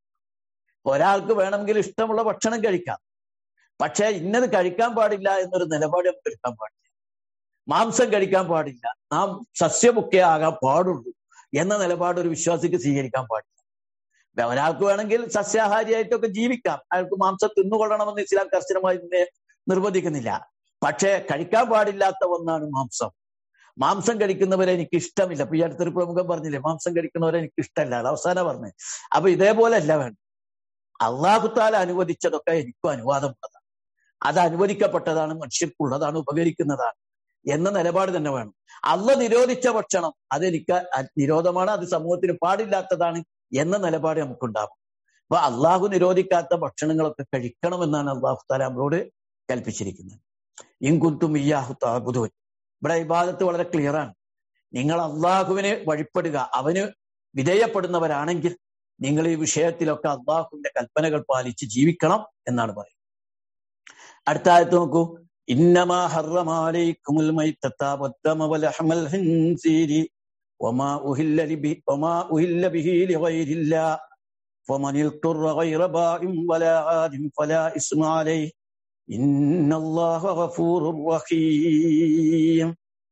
ഒരാൾക്ക് വേണമെങ്കിൽ ഇഷ്ടമുള്ള ഭക്ഷണം കഴിക്കാം പക്ഷെ ഇന്നത് കഴിക്കാൻ പാടില്ല എന്നൊരു നിലപാട് നമുക്ക് എടുക്കാൻ പാടില്ല മാംസം കഴിക്കാൻ പാടില്ല നാം സസ്യമുഖ്യ ആകാൻ പാടുള്ളൂ എന്ന നിലപാട് ഒരു വിശ്വാസിക്ക് സ്വീകരിക്കാൻ പാടില്ല ഒരാൾക്ക് വേണമെങ്കിൽ സസ്യാഹാരിയായിട്ടൊക്കെ ജീവിക്കാം അയാൾക്ക് മാംസം തിന്നുകൊള്ളണമെന്ന് ഇസ്ലാം കർശനമായി നിർബന്ധിക്കുന്നില്ല പക്ഷേ കഴിക്കാൻ പാടില്ലാത്ത ഒന്നാണ് മാംസം മാംസം കഴിക്കുന്നവരെ എനിക്ക് ഇഷ്ടമില്ല ഇപ്പൊ ഈ അടുത്തൊരു പ്രമുഖം പറഞ്ഞില്ലേ മാംസം കഴിക്കുന്നവരെ എനിക്ക് ഇഷ്ടമല്ല അത് അവസാനം പറഞ്ഞു അപ്പൊ ഇതേപോലെ അല്ല വേണം അള്ളാഹുത്താല അനുവദിച്ചതൊക്കെ എനിക്കും അനുവാദമുള്ളതാണ് അത് അനുവദിക്കപ്പെട്ടതാണ് മനുഷ്യർക്കുള്ളതാണ് ഉപകരിക്കുന്നതാണ് എന്ന നിലപാട് തന്നെ വേണം അല്ല നിരോധിച്ച ഭക്ഷണം അതെനിക്ക് നിരോധമാണ് അത് സമൂഹത്തിന് പാടില്ലാത്തതാണ് എന്ന നിലപാട് നമുക്കുണ്ടാകും അപ്പൊ അള്ളാഹു നിരോധിക്കാത്ത ഭക്ഷണങ്ങളൊക്കെ കഴിക്കണമെന്നാണ് അള്ളാഹു താല നമ്മളോട് കൽപ്പിച്ചിരിക്കുന്നത് ഇൻകുന്തും ഇയാഹു താബുദൂൻ ഇവിടെ ഇബാദത്ത് വളരെ ക്ലിയർ ആണ് നിങ്ങൾ അള്ളാഹുവിന് വഴിപ്പെടുക അവന് വിധേയപ്പെടുന്നവരാണെങ്കിൽ നിങ്ങൾ ഈ വിഷയത്തിലൊക്കെ അള്ളാഹുവിന്റെ കൽപ്പനകൾ പാലിച്ച് ജീവിക്കണം എന്നാണ് പറയുന്നത് അടുത്ത ആയത്ത് നോക്കൂ ഇന്നമാ ഹർറമാലൈക്കുമുൽ മൈത്തത്ത വദ്ദമ വലഹമൽ ഖിൻസീരി വമാ ഉഹില്ല ലിബി വമാ ഉഹില്ല ബിഹി ലിഗൈരില്ലാ فمن اضطر غير باء ولا عاد فلا إثم عليه إن الله غفور رحيم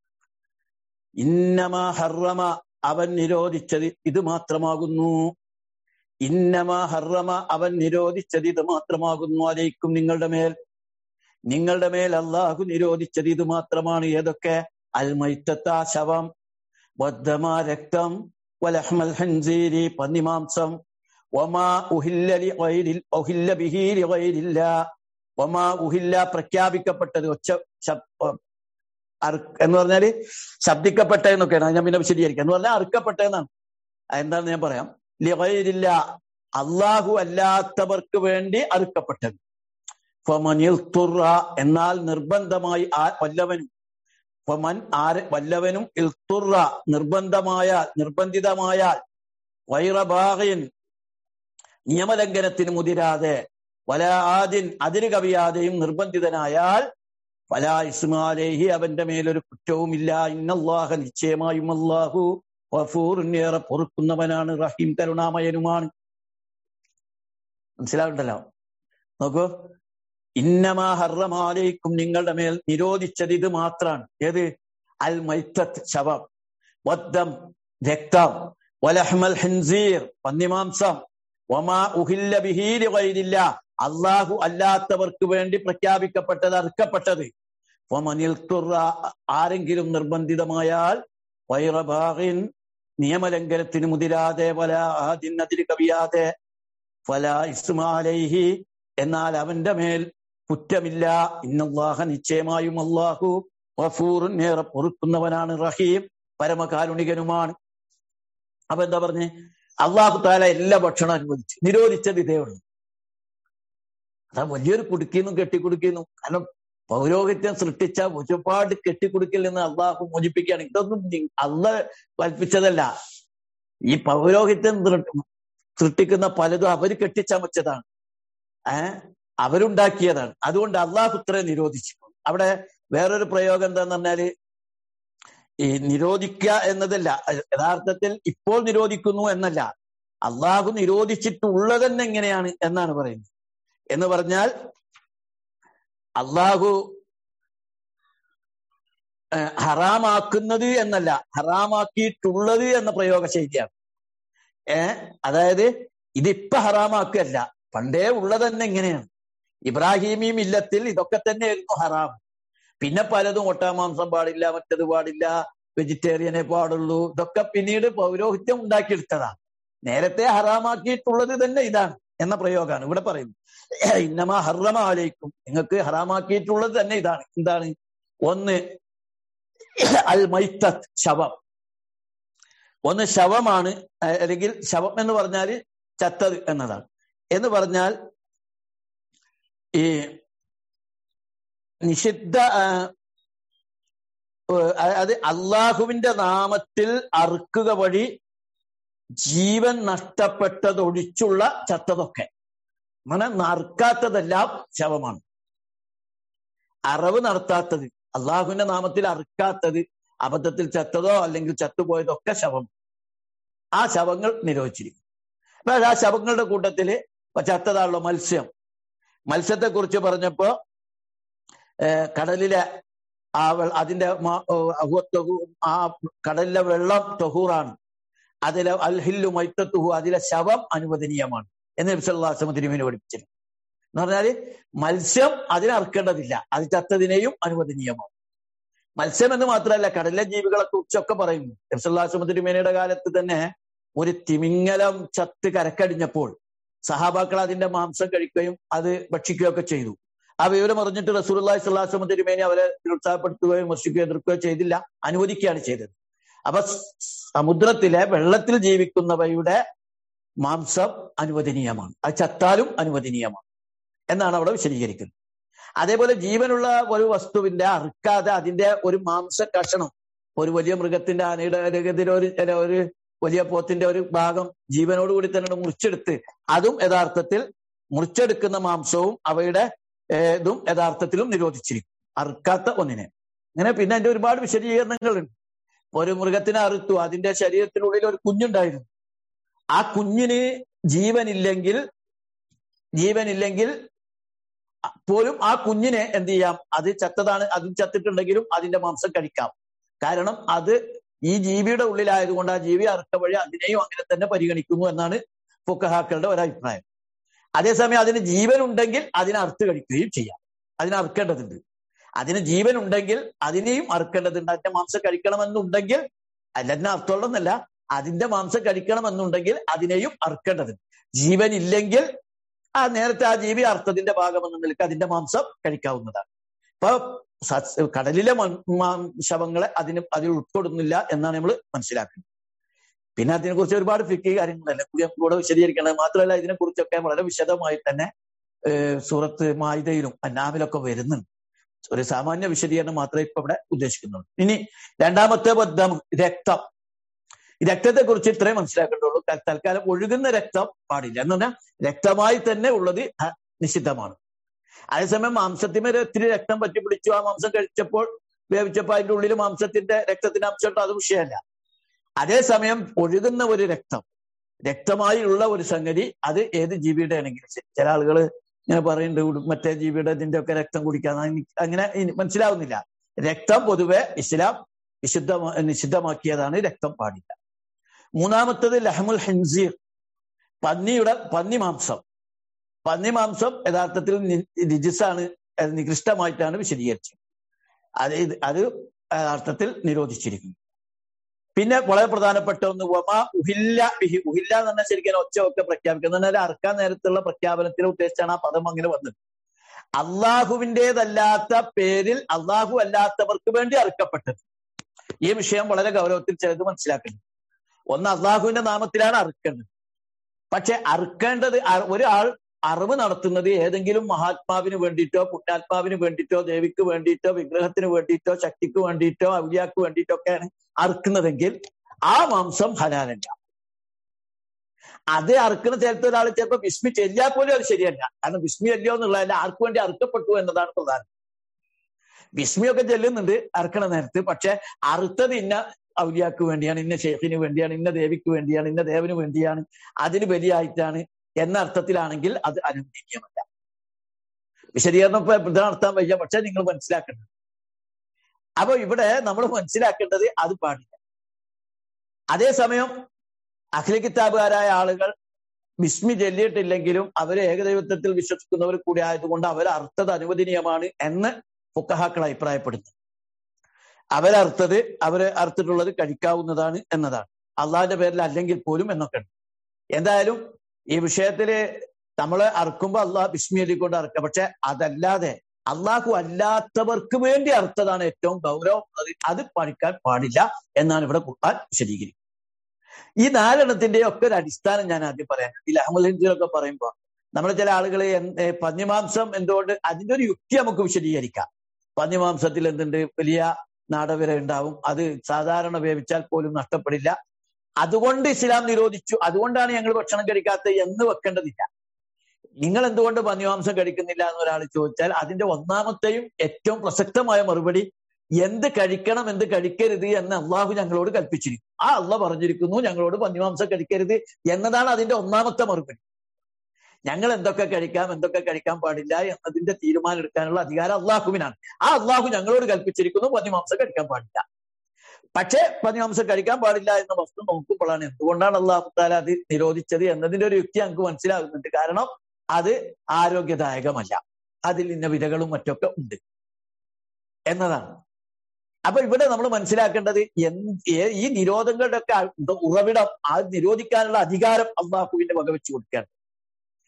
ഇന്നമാ ഹർറമ അവൻ നിരോധിച്ചത് ഇത് മാത്രമാകുന്നു ഇന്നമാ ഹർറമ അവൻ നിരോധിച്ചത് ഇത് മാത്രമാകുന്നു അലൈക്കും നിങ്ങളുടെ മേൽ നിങ്ങളുടെ മേൽ അള്ളാഹു നിരോധിച്ചത് ഇത് മാത്രമാണ് ഏതൊക്കെ അൽമൈത്തത്ത ശവം വദ്ദമ രക്തം വലഹ്മൽ ഹൻസീരി പന്നിമാംസം ഒമാ ഉഹില്ല ലി ഉഹില്ല ബിഹി ലിഗൈരില്ല ഒമാ ഉഹില്ല പ്രഖ്യാപിക്കപ്പെട്ടത് ഒച്ച എന്ന് പറഞ്ഞാല് ശബ്ദിക്കപ്പെട്ട എന്നൊക്കെയാണ് ഞാൻ പിന്നെ വിശദീകരിക്കുക എന്ന് പറഞ്ഞാൽ അറുക്കപ്പെട്ട എന്നാണ് എന്താണെന്ന് ഞാൻ പറയാം ലിഗൈരില്ല അള്ളാഹു അല്ലാത്തവർക്ക് വേണ്ടി അറുക്കപ്പെട്ടത് ഫമനിൽത്തുറ എന്നാൽ നിർബന്ധമായി ആ വല്ലവനും ഫമൻ ആര് വല്ലവനും ഇൽത്തുറ നിർബന്ധമായാൽ നിർബന്ധിതമായാൽ വൈറബാഗിൻ നിയമലംഘനത്തിന് മുതിരാതെ വല ആദിൻ അതിര് കവിയാതെയും നിർബന്ധിതനായാൽ വല ഇസ്മാലേഹി അവന്റെ മേലൊരു കുറ്റവുമില്ല ഇന്നല്ലാഹ നിശ്ചയമായും അള്ളാഹു വഫൂറിനേറെ പൊറുക്കുന്നവനാണ് റഹീം കരുണാമയനുമാണ് മനസ്സിലാവുണ്ടല്ലോ നോക്കൂ ഇന്നമാ ഹർറമാലേക്കും നിങ്ങളുടെ മേൽ നിരോധിച്ചത് ഇത് മാത്രാണ് ഏത് അൽ മൈത്തത്ത് ശവം വദ്ദം രക്തം വലഹ്മൽ ഹിൻസീർ പന്നിമാംസം ഒമാ ഉഹില്ല ബിഹീലി വൈരില്ല അള്ളാഹു അല്ലാത്തവർക്ക് വേണ്ടി പ്രഖ്യാപിക്കപ്പെട്ടത് അറുക്കപ്പെട്ടത് ഒമനിൽ തുറ ആരെങ്കിലും നിർബന്ധിതമായാൽ വൈറബാഹിൻ നിയമലംഘനത്തിന് മുതിരാതെ വല ആദിൻ അതിര് കവിയാതെ ഫല ഇസ്മാലൈഹി എന്നാൽ അവന്റെ മേൽ കുറ്റമില്ല ഇന്നല്ലാഹ നിശ്ചയമായും അള്ളാഹു വഫൂറുൻ ഏറെ പൊറുക്കുന്നവനാണ് റഹീം പരമകാരുണികനുമാണ് അപ്പൊ എന്താ പറഞ്ഞേ അള്ളാഹു താല എല്ലാ ഭക്ഷണം അനുവദിച്ചു നിരോധിച്ചത് ഇതേ ഉള്ളൂ അതാ വലിയൊരു കുടുക്കിന്നും കെട്ടിക്കുടുക്കിന്നും കാരണം പൗരോഹിത്യം സൃഷ്ടിച്ച ഒരുപാട് കെട്ടിക്കുടുക്കിൽ നിന്ന് അള്ളാഹു മോചിപ്പിക്കുകയാണ് ഇതൊന്നും അള്ള കൽപ്പിച്ചതല്ല ഈ പൗരോഹിത്യം സൃഷ്ടിക്കുന്ന പലതും അവര് കെട്ടിച്ചമച്ചതാണ് ഏഹ് അവരുണ്ടാക്കിയതാണ് അതുകൊണ്ട് അള്ളാഹു ഇത്ര നിരോധിച്ചു അവിടെ വേറൊരു പ്രയോഗം എന്താന്ന് പറഞ്ഞാല് ഈ നിരോധിക്കുക എന്നതല്ല യഥാർത്ഥത്തിൽ ഇപ്പോൾ നിരോധിക്കുന്നു എന്നല്ല അള്ളാഹു നിരോധിച്ചിട്ടുള്ളത് തന്നെ എങ്ങനെയാണ് എന്നാണ് പറയുന്നത് എന്ന് പറഞ്ഞാൽ അള്ളാഹു ഹറാമാക്കുന്നത് എന്നല്ല ഹറാമാക്കിയിട്ടുള്ളത് എന്ന പ്രയോഗ ശൈലിയാണ് ഏ അതായത് ഇതിപ്പോ ഹറാമാക്കല്ല പണ്ടേ ഉള്ളത് തന്നെ എങ്ങനെയാണ് ഇബ്രാഹിമി മില്ലത്തിൽ ഇതൊക്കെ തന്നെയായിരുന്നു ഹറാം പിന്നെ പലതും ഒട്ടാമാംസം പാടില്ല മറ്റത് പാടില്ല വെജിറ്റേറിയനെ പാടുള്ളൂ ഇതൊക്കെ പിന്നീട് പൗരോഹിത്യം ഉണ്ടാക്കിയെടുത്തതാണ് നേരത്തെ ഹറാമാക്കിയിട്ടുള്ളത് തന്നെ ഇതാണ് എന്ന പ്രയോഗമാണ് ഇവിടെ പറയുന്നത് ഇന്നമ ഹറമാലേക്കും നിങ്ങൾക്ക് ഹറാമാക്കിയിട്ടുള്ളത് തന്നെ ഇതാണ് എന്താണ് ഒന്ന് അൽ മൈത്തത്ത് ശവം ഒന്ന് ശവമാണ് അല്ലെങ്കിൽ ശവം എന്ന് പറഞ്ഞാൽ ചത്തത് എന്നതാണ് എന്ന് പറഞ്ഞാൽ ഈ നിഷിദ്ധ അത് അള്ളാഹുവിന്റെ നാമത്തിൽ അറുക്കുക വഴി ജീവൻ നഷ്ടപ്പെട്ടതൊഴിച്ചുള്ള ചത്തതൊക്കെ അങ്ങനെ അറുക്കാത്തതെല്ലാം ശവമാണ് അറവ് നടത്താത്തത് അള്ളാഹുവിന്റെ നാമത്തിൽ അറുക്കാത്തത് അബദ്ധത്തിൽ ചത്തതോ അല്ലെങ്കിൽ ചത്തുപോയതോ ഒക്കെ ശവം ആ ശവങ്ങൾ നിരോധിച്ചിരിക്കും അപ്പൊ ആ ശവങ്ങളുടെ കൂട്ടത്തില് ചത്തതാണല്ലോ മത്സ്യം മത്സ്യത്തെ കുറിച്ച് പറഞ്ഞപ്പോ കടലിലെ ആ അതിന്റെ ആ കടലിലെ വെള്ളം തൊഹൂറാണ് അതിലെ അൽഹില്ലു മൈത്തത്തുഹു അതിലെ ശവം അനുവദനീയമാണ് എന്ന് നബിസ്വല്ലാസ്ലം തിരുമേനി പഠിപ്പിച്ചിരുന്നു എന്ന് പറഞ്ഞാല് മത്സ്യം അതിനെ അറുക്കേണ്ടതില്ല അത് ചത്തതിനെയും അനുവദനീയമാണ് മത്സ്യം എന്ന് മാത്രമല്ല കടലിലെ ജീവികളെ കുറിച്ചൊക്കെ പറയുന്നു നബിസ്വല്ലാസ്ലം തിരുമേനിയുടെ കാലത്ത് തന്നെ ഒരു തിമിങ്ങലം ചത്ത് കരക്കടിഞ്ഞപ്പോൾ സഹാബാക്കൾ അതിന്റെ മാംസം കഴിക്കുകയും അത് ഭക്ഷിക്കുകയൊക്കെ ചെയ്തു ആ വിവരം അറിഞ്ഞിട്ട് റസൂലുള്ളാഹി സ്വല്ലല്ലാഹു അലൈഹി വസല്ലം തിരുമേനി അവരെ നിരുത്സാഹപ്പെടുത്തുകയോ വിമർശിക്കുകയോ എതിർക്കുകയോ ചെയ്തില്ല അനുവദിക്കുകയാണ് ചെയ്തത് അപ്പൊ സമുദ്രത്തിലെ വെള്ളത്തിൽ ജീവിക്കുന്നവയുടെ മാംസം അനുവദനീയമാണ് അത് ചത്താലും അനുവദനീയമാണ് എന്നാണ് അവിടെ വിശദീകരിക്കുന്നത് അതേപോലെ ജീവനുള്ള ഒരു വസ്തുവിന്റെ അറുക്കാതെ അതിന്റെ ഒരു മാംസ കഷണം ഒരു വലിയ മൃഗത്തിന്റെ ആനയുടെ ഒരു ഒരു ഒരു വലിയ പോത്തിന്റെ ഒരു ഭാഗം ജീവനോടുകൂടി തന്നെ മുറിച്ചെടുത്ത് അതും യഥാർത്ഥത്തിൽ മുറിച്ചെടുക്കുന്ന മാംസവും അവയുടെ ഏഹ്, ഇതും യഥാർത്ഥത്തിലും നിരോധിച്ചിരിക്കും അറുക്കാത്ത ഒന്നിനെ അങ്ങനെ പിന്നെ അതിന്റെ ഒരുപാട് വിശദീകരണങ്ങളുണ്ട് ഒരു മൃഗത്തിനെ അറുത്തു അതിന്റെ ശരീരത്തിനുള്ളിൽ ഒരു കുഞ്ഞുണ്ടായിരുന്നു ആ കുഞ്ഞിന് ജീവനില്ലെങ്കിൽ ജീവനില്ലെങ്കിൽ പോലും ആ കുഞ്ഞിനെ എന്ത് ചെയ്യാം അത് ചത്തതാണ് അത് ചത്തിട്ടുണ്ടെങ്കിലും അതിന്റെ മാംസം കഴിക്കാം കാരണം അത് ഈ ജീവിയുടെ ഉള്ളിലായതുകൊണ്ട് ആ ജീവി അറുക്ക വഴി അതിനെയും അങ്ങനെ തന്നെ പരിഗണിക്കുന്നു എന്നാണ് ഫുക്കഹാക്കളുടെ ഒരഭിപ്രായം അതേസമയം അതിന് ജീവൻ ഉണ്ടെങ്കിൽ അതിനെ അറുത്ത് കഴിക്കുകയും ചെയ്യാം അതിനെ അറുക്കേണ്ടതുണ്ട് അതിന് ജീവൻ ഉണ്ടെങ്കിൽ അതിനെയും അറുക്കേണ്ടതുണ്ട് അതിന്റെ മാംസം കഴിക്കണമെന്നുണ്ടെങ്കിൽ അല്ലെന്നെ അർത്ഥമുള്ളതെന്നല്ല അതിന്റെ മാംസം കഴിക്കണമെന്നുണ്ടെങ്കിൽ അതിനെയും അറുക്കേണ്ടതുണ്ട് ജീവൻ ഇല്ലെങ്കിൽ ആ നേരത്തെ ആ ജീവി അർത്ഥത്തിന്റെ ഭാഗമെന്ന നിലയ്ക്ക് അതിന്റെ മാംസം കഴിക്കാവുന്നതാണ് ഇപ്പൊ സസ്യ കടലിലെ മൺ- മാം- ശവങ്ങളെ അതിന് അതിൽ ഉൾപ്പെടുന്നില്ല എന്നാണ് നമ്മൾ മനസ്സിലാക്കുന്നത് പിന്നെ അതിനെക്കുറിച്ച് ഒരുപാട് ഫിക്കി കാര്യങ്ങളല്ല കൂടി നമുക്ക് കൂടെ വിശദീകരിക്കണം മാത്രമല്ല ഇതിനെക്കുറിച്ചൊക്കെ വളരെ വിശദമായി തന്നെ ഏഹ് സൂറത്ത് മായുതയിലും അന്നാമിലൊക്കെ വരുന്നുണ്ട് ഒരു സാമാന്യ വിശദീകരണം മാത്രമേ ഇപ്പൊ ഇവിടെ ഉദ്ദേശിക്കുന്നുള്ളൂ ഇനി രണ്ടാമത്തെ ബദ്ധം രക്തം ഈ രക്തത്തെ കുറിച്ച് ഇത്രയും മനസ്സിലാക്കേണ്ടുള്ളൂ ത- തൽക്കാലം ഒഴുകുന്ന രക്തം പാടില്ല എന്ന് പറഞ്ഞാൽ രക്തമായി തന്നെ ഉള്ളത് ഹ- നിഷിദ്ധമാണ് അതേസമയം മാംസത്തിന്മേൽ ഒത്തിരി രക്തം പറ്റി പിടിച്ചു ആ മാംസം കഴിച്ചപ്പോൾ വേവിച്ചപ്പോൾ അതിന്റെ ഉള്ളിൽ മാംസത്തിന്റെ രക്തത്തിന്റെ അംശം ഉണ്ടോ അത് വിഷയമല്ല അതേസമയം ഒഴുകുന്ന ഒരു രക്തം രക്തമായി ഉള്ള ഒരു സംഗതി അത് ഏത് ജീവിയുടെ ആണെങ്കിലും ശരി ചില ആളുകൾ ഇങ്ങനെ പറയുന്നുണ്ട് ഉടു- മറ്റേ ജീവിയുടെ ഇതിന്റെ ഒക്കെ രക്തം കുടിക്കാൻ അങ്ങനെ ഇനി മനസ്സിലാവുന്നില്ല രക്തം പൊതുവെ ഇസ്ലാം വിശുദ്ധ നിഷിദ്ധമാക്കിയതാണ് രക്തം പാടില്ല മൂന്നാമത്തത് ലഹമുൽ ഹൻസീർ പന്നിയുടെ പന്നി മാംസം പന്നി മാംസം യഥാർത്ഥത്തിൽ നി- രിജിസാണ് അത് നികൃഷ്ടമായിട്ടാണ് വിശദീകരിച്ചത് അത് ഇത് അത് യഥാർത്ഥത്തിൽ നിരോധിച്ചിരിക്കുന്നു പിന്നെ വളരെ പ്രധാനപ്പെട്ട ഒന്ന് വമ ഉഹില്ല ബിഹി ഉഹില്ല എന്ന് പറഞ്ഞാൽ ശരിക്കും ഒച്ച ഒക്കെ പ്രഖ്യാപിക്കുന്നത് എന്നാൽ അറക്കാൻ നേരത്തുള്ള പ്രഖ്യാപനത്തിൽ ഉദ്ദേശിച്ചാണ് ആ പദം അങ്ങനെ വന്നത് അള്ളാഹുവിൻ്റെതല്ലാത്ത പേരിൽ അള്ളാഹു അല്ലാത്തവർക്ക് വേണ്ടി അറുക്കപ്പെട്ടത് ഈ വിഷയം വളരെ ഗൗരവത്തിൽ ചിലത് മനസ്സിലാക്കണം ഒന്ന് അള്ളാഹുവിന്റെ നാമത്തിലാണ് അറുക്കേണ്ടത് പക്ഷെ അറുക്കേണ്ടത് അ- ഒരാൾ അറിവ് നടത്തുന്നത് ഏതെങ്കിലും മഹാത്മാവിന് വേണ്ടിയിട്ടോ പുണ്യാത്മാവിന് വേണ്ടിയിട്ടോ ദേവിക്ക് വേണ്ടിയിട്ടോ വിഗ്രഹത്തിന് വേണ്ടിയിട്ടോ ശക്തിക്ക് വേണ്ടിയിട്ടോ ഔലിയാക്ക് വേണ്ടിയിട്ടോ ഒക്കെയാണ് അറുക്കുന്നതെങ്കിൽ ആ മാംസം ഹലാലല്ല അത് അറുക്കുന്ന സ്ഥലത്ത് ഒരാൾ ചിലപ്പോൾ വിസ്മി ചെല്ലിയാൽ പോലും അത് ശരിയല്ല കാരണം വിസ്മി അല്ലയോ എന്നുള്ളതല്ല ആർക്ക് വേണ്ടി അറുക്കപ്പെട്ടു എന്നതാണ് പ്രധാനം വിസ്മിയൊക്കെ ചെല്ലുന്നുണ്ട് അറുക്കണ നേരത്ത് പക്ഷെ അറുത്തത് ഇന്ന ഔലിയാക്ക് വേണ്ടിയാണ് ഇന്ന ഷെയ്ഖിന് വേണ്ടിയാണ് ഇന്ന ദേവിക്ക് വേണ്ടിയാണ് ഇന്ന ദേവന് വേണ്ടിയാണ് അതിന് ബലിയായിട്ടാണ് എന്ന അർത്ഥത്തിലാണെങ്കിൽ അത് അനുവദനീയമല്ല വിശദീകരണം ഇപ്പൊ ഇവിടെ നടത്താൻ വയ്യ പക്ഷെ നിങ്ങൾ മനസ്സിലാക്കണം അപ്പൊ ഇവിടെ നമ്മൾ മനസ്സിലാക്കേണ്ടത് അത് പാടില്ല അതേസമയം അഖില കിതാബുകാരായ ആളുകൾ വിസ്മി ചൊല്ലിയിട്ടില്ലെങ്കിലും അവര് ഏകദൈവത്വത്തിൽ വിശ്വസിക്കുന്നവർ കൂടി ആയതുകൊണ്ട് അവർ അർത്ഥത് അനുവദനീയമാണ് എന്ന് ഫുക്കഹാക്കൾ അഭിപ്രായപ്പെടുന്നു അവരർത്ഥത് അവര് അർത്ഥത്തിലുള്ളത് കഴിക്കാവുന്നതാണ് എന്നതാണ് അള്ളാഹിന്റെ പേരിൽ അല്ലെങ്കിൽ പോലും എന്നൊക്കെ ഉണ്ട് എന്തായാലും ഈ വിഷയത്തില് നമ്മൾ അറുക്കുമ്പോൾ അള്ളാഹ് ബിസ്മി ചൊല്ലിക്കൊണ്ട് അറുക്കുക പക്ഷെ അതല്ലാതെ അള്ളാഹു അല്ലാത്തവർക്ക് വേണ്ടി അർത്ഥതാണ് ഏറ്റവും ഗൗരവം അത് അത് പഠിക്കാൻ പാടില്ല എന്നാണ് ഇവിടെ ഖുർആൻ വിശദീകരിക്കുന്നത് ഈ നാലെണ്ണത്തിന്റെ ഒക്കെ ഒരു അടിസ്ഥാനം ഞാൻ ആദ്യം പറയാൻ ഈ അഹമ്മദ് ഹിന്ദിയിലൊക്കെ പറയുമ്പോൾ നമ്മൾ ചില ആളുകൾ പന്നിമാംസം എന്തുകൊണ്ട് അതിന്റെ ഒരു യുക്തി നമുക്ക് വിശദീകരിക്കാം പന്നിമാംസത്തിൽ എന്തുണ്ട് വലിയ നാടവിര ഉണ്ടാവും അത് സാധാരണ വേവിച്ചാൽ പോലും നഷ്ടപ്പെടില്ല അതുകൊണ്ട് ഇസ്ലാം നിരോധിച്ചു അതുകൊണ്ടാണ് ഞങ്ങൾ ഭക്ഷണം കഴിക്കാത്തത് എന്ന് വെക്കേണ്ടതില്ല നിങ്ങൾ എന്തുകൊണ്ട് പന്നിമാംസം കഴിക്കുന്നില്ല എന്ന് ഒരാൾ ചോദിച്ചാൽ അതിന്റെ ഒന്നാമത്തെയും ഏറ്റവും പ്രസക്തമായ മറുപടി എന്ത് കഴിക്കണം എന്ത് കഴിക്കരുത് എന്ന് അള്ളാഹു ഞങ്ങളോട് കൽപ്പിച്ചിരിക്കും ആ അള്ളാഹ് പറഞ്ഞിരിക്കുന്നു ഞങ്ങളോട് പന്നിമാംസം കഴിക്കരുത് എന്നതാണ് അതിന്റെ ഒന്നാമത്തെ മറുപടി ഞങ്ങൾ എന്തൊക്കെ കഴിക്കാം എന്തൊക്കെ കഴിക്കാൻ പാടില്ല എന്നതിന്റെ തീരുമാനം എടുക്കാനുള്ള അധികാരം അള്ളാഹുവിനാണ് ആ അള്ളാഹു ഞങ്ങളോട് കൽപ്പിച്ചിരിക്കുന്നു പന്നിമാംസം കഴിക്കാൻ പാടില്ല പക്ഷേ പന്നിമാംസം കഴിക്കാൻ പാടില്ല എന്ന വസ്തു നോക്കുമ്പോഴാണ് എന്തുകൊണ്ടാണ് അള്ളാഹു താല അത് നിരോധിച്ചത് എന്നതിന്റെ ഒരു യുക്തി ഞങ്ങൾക്ക് മനസ്സിലാകുന്നുണ്ട് കാരണം അത് ആരോഗ്യദായകമല്ല അതിൽ ഇന്ന വിരകളും മറ്റൊക്കെ ഉണ്ട് എന്നതാണ് അപ്പൊ ഇവിടെ നമ്മൾ മനസ്സിലാക്കേണ്ടത് എന്ത് ഈ നിരോധങ്ങളുടെ ഒക്കെ ഉറവിടം ആ നിരോധിക്കാനുള്ള അധികാരം അള്ളാഹുവിന്റെ വകവെച്ച് കൊടുക്കുകയാണ്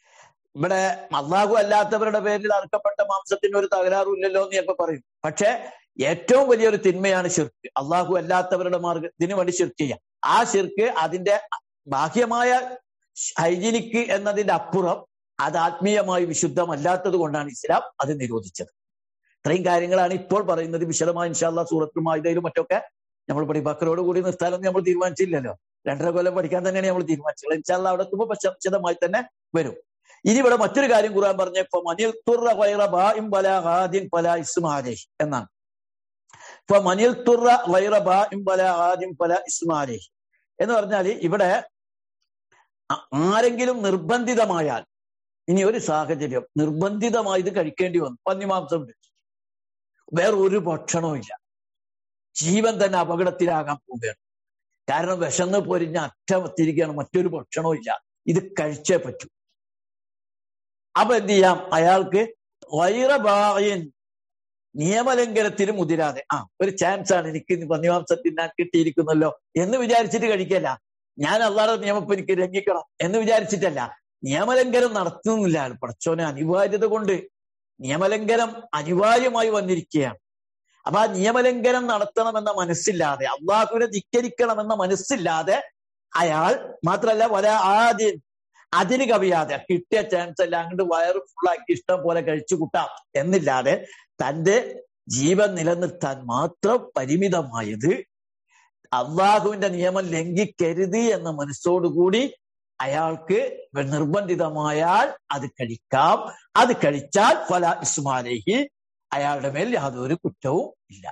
ഇവിടെ അള്ളാഹു അല്ലാത്തവരുടെ പേരിൽ അറുക്കപ്പെട്ട മാംസത്തിന് ഒരു തകരാറും ഇല്ലല്ലോ എന്ന് ചിലപ്പോ പറയും പക്ഷെ ഏറ്റവും വലിയൊരു തിന്മയാണ് ശിർക്ക് അള്ളാഹു അല്ലാത്തവരുടെ മാർഗത്തിന് വേണ്ടി ശിർക്ക് ചെയ്യാം ആ ശിർക്ക് അതിന്റെ ബാഹ്യമായ ഹൈജീനിക്ക് എന്നതിന്റെ അപ്പുറം അത് ആത്മീയമായി വിശുദ്ധമല്ലാത്തത് കൊണ്ടാണ് ഇസ്ലാം അത് നിരോധിച്ചത് ഇത്രയും കാര്യങ്ങളാണ് ഇപ്പോൾ പറയുന്നത് വിശദമായി ഇൻഷാല്ല സൂറത്തും ആയുധയിലും മറ്റൊക്കെ നമ്മൾ പടി ബക്കറോട് കൂടി നിർത്താനൊന്നും നമ്മൾ തീരുമാനിച്ചില്ലല്ലോ രണ്ടര കൊല്ലം പഠിക്കാൻ തന്നെയാണ് നമ്മൾ തീരുമാനിച്ചത് ഇൻഷാല്ല അവിടെ എത്തുമ്പോൾ വിശദമായി തന്നെ വരും ഇനി ഇവിടെ മറ്റൊരു കാര്യം ഖുർആൻ പറഞ്ഞപ്പോ മനിൽ തുറ വൈറ ബാഇം പല ഹാദിൻ പല ഇസ്മാലേ എന്നാണ് ഇപ്പൊ മനിൽ തുറ വൈറ ബാഇം പല ഹാദിൻ പല ഇസ്മാലേ എന്ന് പറഞ്ഞാല് ഇവിടെ ആരെങ്കിലും നിർബന്ധിതമായാൽ ഇനി ഒരു സാഹചര്യം നിർബന്ധിതമായി ഇത് കഴിക്കേണ്ടി വന്നു പന്നിമാംസം വേറെ ഒരു ഭക്ഷണവും ഇല്ല ജീവൻ തന്നെ അപകടത്തിലാകാൻ പോവുകയാണ് കാരണം വിശന്ന് പൊരിഞ്ഞ അറ്റമത്തിരിക്കുകയാണ് മറ്റൊരു ഭക്ഷണവും ഇല്ല ഇത് കഴിച്ചേ പറ്റൂ അപ്പൊ എന്ത് ചെയ്യാം അയാൾക്ക് വൈറബായൻ നിയമലംഘനത്തിന് മുതിരാതെ ആ ഒരു ചാൻസ് ആണ് എനിക്ക് പന്നിമാംസം തിന്നാൻ കിട്ടിയിരിക്കുന്നല്ലോ എന്ന് വിചാരിച്ചിട്ട് കഴിക്കല്ല ഞാൻ അള്ളാടെ നിയമം എനിക്ക് ലംഘിക്കണം എന്ന് വിചാരിച്ചിട്ടല്ല നിയമലംഘനം നടത്തുന്നില്ല പടച്ചോനെ അനിവാര്യത കൊണ്ട് നിയമലംഘനം അനിവാര്യമായി വന്നിരിക്കുകയാണ് അപ്പൊ ആ നിയമലംഘനം നടത്തണമെന്ന മനസ്സില്ലാതെ അള്ളാഹുവിനെ ധിക്കരിക്കണമെന്ന മനസ്സില്ലാതെ അയാൾ മാത്രല്ല വല ആദ്യം അതിന് കവിയാതെ കിട്ടിയ ചാൻസ് എല്ലാം അങ്ങോട്ട് വയറ് ഫുള്ളാക്കി ഇഷ്ടം പോലെ കഴിച്ചു കൂട്ടാം എന്നില്ലാതെ തന്റെ ജീവൻ നിലനിർത്താൻ മാത്രം പരിമിതമായത് അള്ളാഹുവിന്റെ നിയമം ലംഘിക്കരുത് എന്ന മനസ്സോടുകൂടി അയാൾക്ക് നിർബന്ധിതമായാൽ അത് കഴിക്കാം അത് കഴിച്ചാൽ ഫല ഇസ്മാലേഹി അയാളുടെ മേൽ യാതൊരു കുറ്റവും ഇല്ല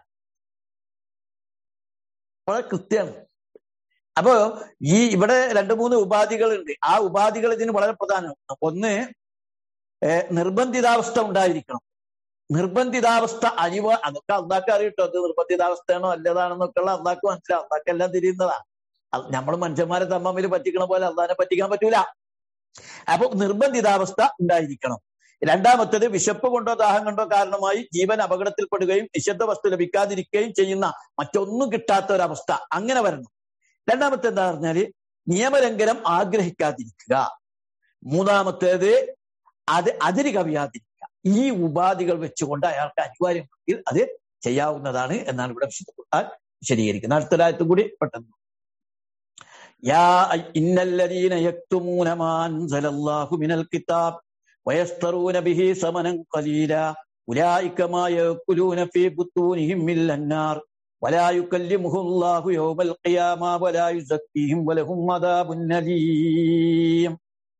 വളരെ കൃത്യമാണ് അപ്പോ ഈ ഇവിടെ രണ്ട് മൂന്ന് ഉപാധികളുണ്ട് ആ ഉപാധികൾ ഇതിന് വളരെ പ്രധാനമാണ് ഒന്ന് നിർബന്ധിതാവസ്ഥ ഉണ്ടായിരിക്കണം നിർബന്ധിതാവസ്ഥ അനിവ അതൊക്കെ അള്ളാഹ്ക്ക് അറിയട്ടോ അത് നിർബന്ധിതാവസ്ഥയാണോ അല്ലതാണെന്നൊക്കെ ഉള്ള അള്ളാഹ്ക്ക് മനസ്സിലാവും അള്ളാഹ്ക്ക് എല്ലാം തിരിയുന്നതാ നമ്മൾ മനുഷ്യന്മാരെ തമ്മിൽ പറ്റിക്കണ പോലെ അള്ളാഹിനെ പറ്റിക്കാൻ പറ്റൂല അപ്പൊ നിർബന്ധിതാവസ്ഥ ഉണ്ടായിരിക്കണം രണ്ടാമത്തത് വിശപ്പ് കൊണ്ടോ ദാഹം കൊണ്ടോ കാരണമായി ജീവൻ അപകടത്തിൽപ്പെടുകയും നിശബ്ദ വസ്തു ലഭിക്കാതിരിക്കുകയും ചെയ്യുന്ന മറ്റൊന്നും കിട്ടാത്ത ഒരവസ്ഥ അങ്ങനെ വരണം രണ്ടാമത്തെ എന്താ പറഞ്ഞാല് നിയമലംഘനം ആഗ്രഹിക്കാതിരിക്കുക മൂന്നാമത്തേത് അത് അതിര് കവിയാതിരിക്കുക ഈ ഉപാധികൾ വെച്ചുകൊണ്ട് അയാൾക്ക് അനിവാര്യമെങ്കിൽ അത് ചെയ്യാവുന്നതാണ് എന്നാണ് ഇവിടെ വിശുദ്ധ വിശദീകരിക്കുന്നത് അടുത്തൊരായത്തും കൂടി പെട്ടെന്ന് യാ ഇന്നല്ലദീന യക്തുമൂന മാ അൻസലല്ലാഹു മിനൽ കിതാബ് വയസ്തറൂന ബിഹി സമനൻ ഖലീല ഉലൈക മാ യഅകുലൂന ഫീ ബുത്തൂനിഹിം മില്ലന്നാർ ولا يكلمهم الله يوم القيامة ولا يزكيهم ولهم عذاب أليم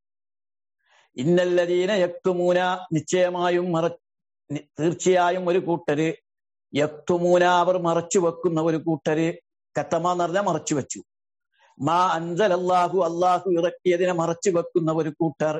ഇന്നല്ലദീന യക്തുമൂന നിശ്ചയമായും മറ തീർച്ചയായും ഒരു കൂട്ടര് യക്തുമൂന അവർ മറച്ചു വെക്കുന്ന ഒരു കൂട്ടര് കത്തമ എന്ന് പറഞ്ഞാൽ മറച്ചു വെച്ചു മാ അൻസൽ അള്ളാഹു അള്ളാഹു ഇറക്കിയതിനെ മറച്ചു വെക്കുന്ന ഒരു കൂട്ടർ